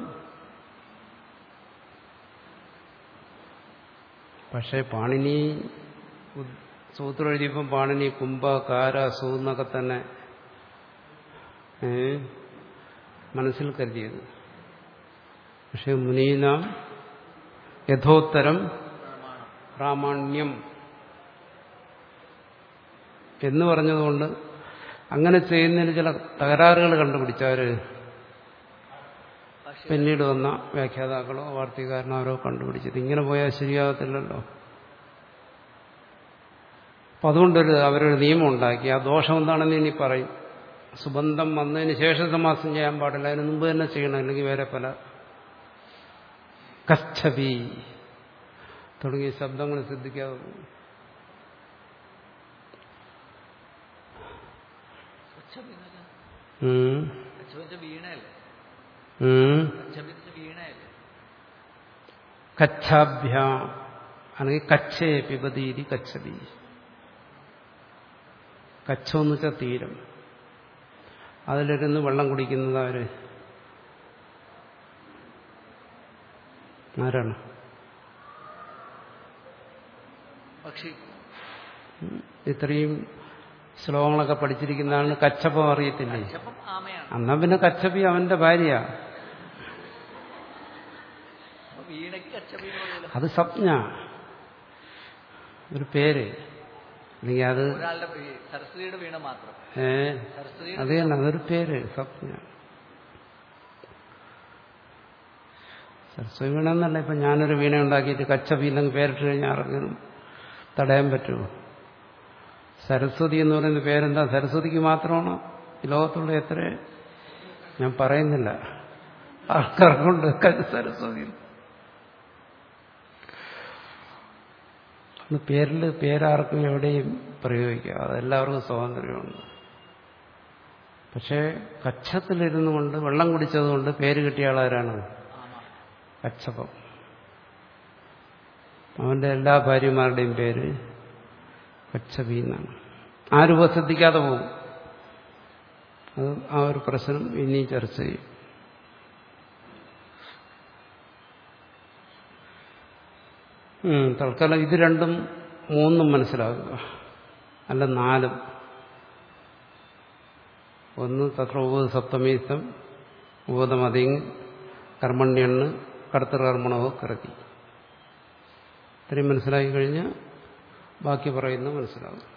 പക്ഷേ പാണിനി സൂത്രം എഴുതിയപ്പം പാണിനി കുംഭ കാര സു എന്നൊക്കെ തന്നെ ഏ, മനസ്സിൽ കരുതിയത് പക്ഷെ മുനീനാം യഥോത്തരം പ്രാമാണ്യം എന്ന് പറഞ്ഞതുകൊണ്ട് അങ്ങനെ ചെയ്യുന്നതിന് ചില തകരാറുകൾ കണ്ടുപിടിച്ചവര് പിന്നീട് വന്ന വ്യാഖ്യാതാക്കളോ വാർത്തകാരനോ അവരോ കണ്ടുപിടിച്ചത് ഇങ്ങനെ പോയാൽ ശരിയാകത്തില്ലല്ലോ അപ്പൊ അതുകൊണ്ടൊരു അവരൊരു നിയമം ഉണ്ടാക്കി ആ ദോഷം എന്താണെന്ന് ഇനി പറയും സുബന്ധം വന്നതിന് ശേഷം സമാസം ചെയ്യാൻ പാടില്ല അതിന് മുമ്പ് തന്നെ ചെയ്യണം അല്ലെങ്കിൽ വേറെ പല കച്ഛബി തുടങ്ങിയ ശബ്ദങ്ങൾ സിദ്ധിക്കാതെ പോകും കച്ചപി എന്ന് വെച്ചാൽ ഉം. കച്ചപി എന്ന് വെച്ചാൽ വീണയല്ലേ ഉം. കച്ചപി എന്ന് വെച്ചാൽ വീണയല്ലേ കച്ഛാഭ്യ അല്ലെങ്കിൽ കച്ഛേ പിബതീതി കച്ഛതി കച്ഛമെന്ന് വെച്ചാൽ തീരം അതിലിരുന്ന് വെള്ളം കുടിക്കുന്നത് ആര് ആരാണ് പക്ഷി ഉം. ഇത്രയും ശ്ലോകങ്ങളൊക്കെ പഠിച്ചിരിക്കുന്നതാണ് കച്ചപ്പം അറിയത്തില്ലേ കച്ചപ്പം ആമയാണ് എന്നാ പിന്നെ കച്ചപ്പി അവന്റെ ഭാര്യ അപ്പൊ വീണയ്ക്ക് കച്ചപി എന്ന് പറയുമല്ലോ അത് സ്വപ്ന ഒരു പേര് അല്ലെങ്കിൽ അത് ഒരാളുടെ ഈ സരസ്വതിയുടെ വീണ മാത്രം ഏ സരസ്വതിയുടെ അത് തന്നെ അതൊരു പേര് സ്വപ്ന സരസ്വതി വീണ എന്നല്ല ഇപ്പൊ ഞാനൊരു വീണ ഉണ്ടാക്കിയിട്ട് കച്ചപ്പി എന്നങ്ങ് പേരിട്ട് കഴിഞ്ഞാൽ ആർക്കെങ്കിലും തടയാൻ പറ്റുമോ സരസ്വതി എന്ന് പറയുന്ന പേരെന്താ സരസ്വതിക്ക് മാത്രമാണ് ഈ ലോകത്തുള്ള എത്ര ഞാൻ പറയുന്നില്ല ആൾക്കാർക്കുണ്ട് ക- സരസ്വതി അത് പേരിൽ പേരാർക്കും എവിടെയും പ്രയോഗിക്കാം അതെല്ലാവർക്കും സ്വാതന്ത്ര്യമുണ്ട് പക്ഷേ കച്ഛത്തിലിരുന്നു കൊണ്ട് വെള്ളം കുടിച്ചതുകൊണ്ട് പേര് കിട്ടിയ ആളാരാണ് ആമ കച്ഛപം അവന്റെ എല്ലാ ഭാര്യമാരുടെയും പേര് കച്ഛപി എന്നാണ് ആരും ശ്രദ്ധിക്കാതെ പോകും അത് ആ ഒരു പ്രശ്നം ഇനി ചർച്ച ചെയ്യും ഉം, തൽക്കാലം ഇത് രണ്ടും മൂന്നും മനസ്സിലാക്കുക അല്ല നാലും ഒന്ന് തത്ര ഉപത് സപ്തമീസം ഉപതമതിങ് കർമ്മണ്യണ്ണ് കർത്തൃകർമ്മണവോ കൃതി ഇത്രയും മനസ്സിലാക്കി കഴിഞ്ഞാൽ ബാക്കി പറയുന്നത് മനസ്സിലാകും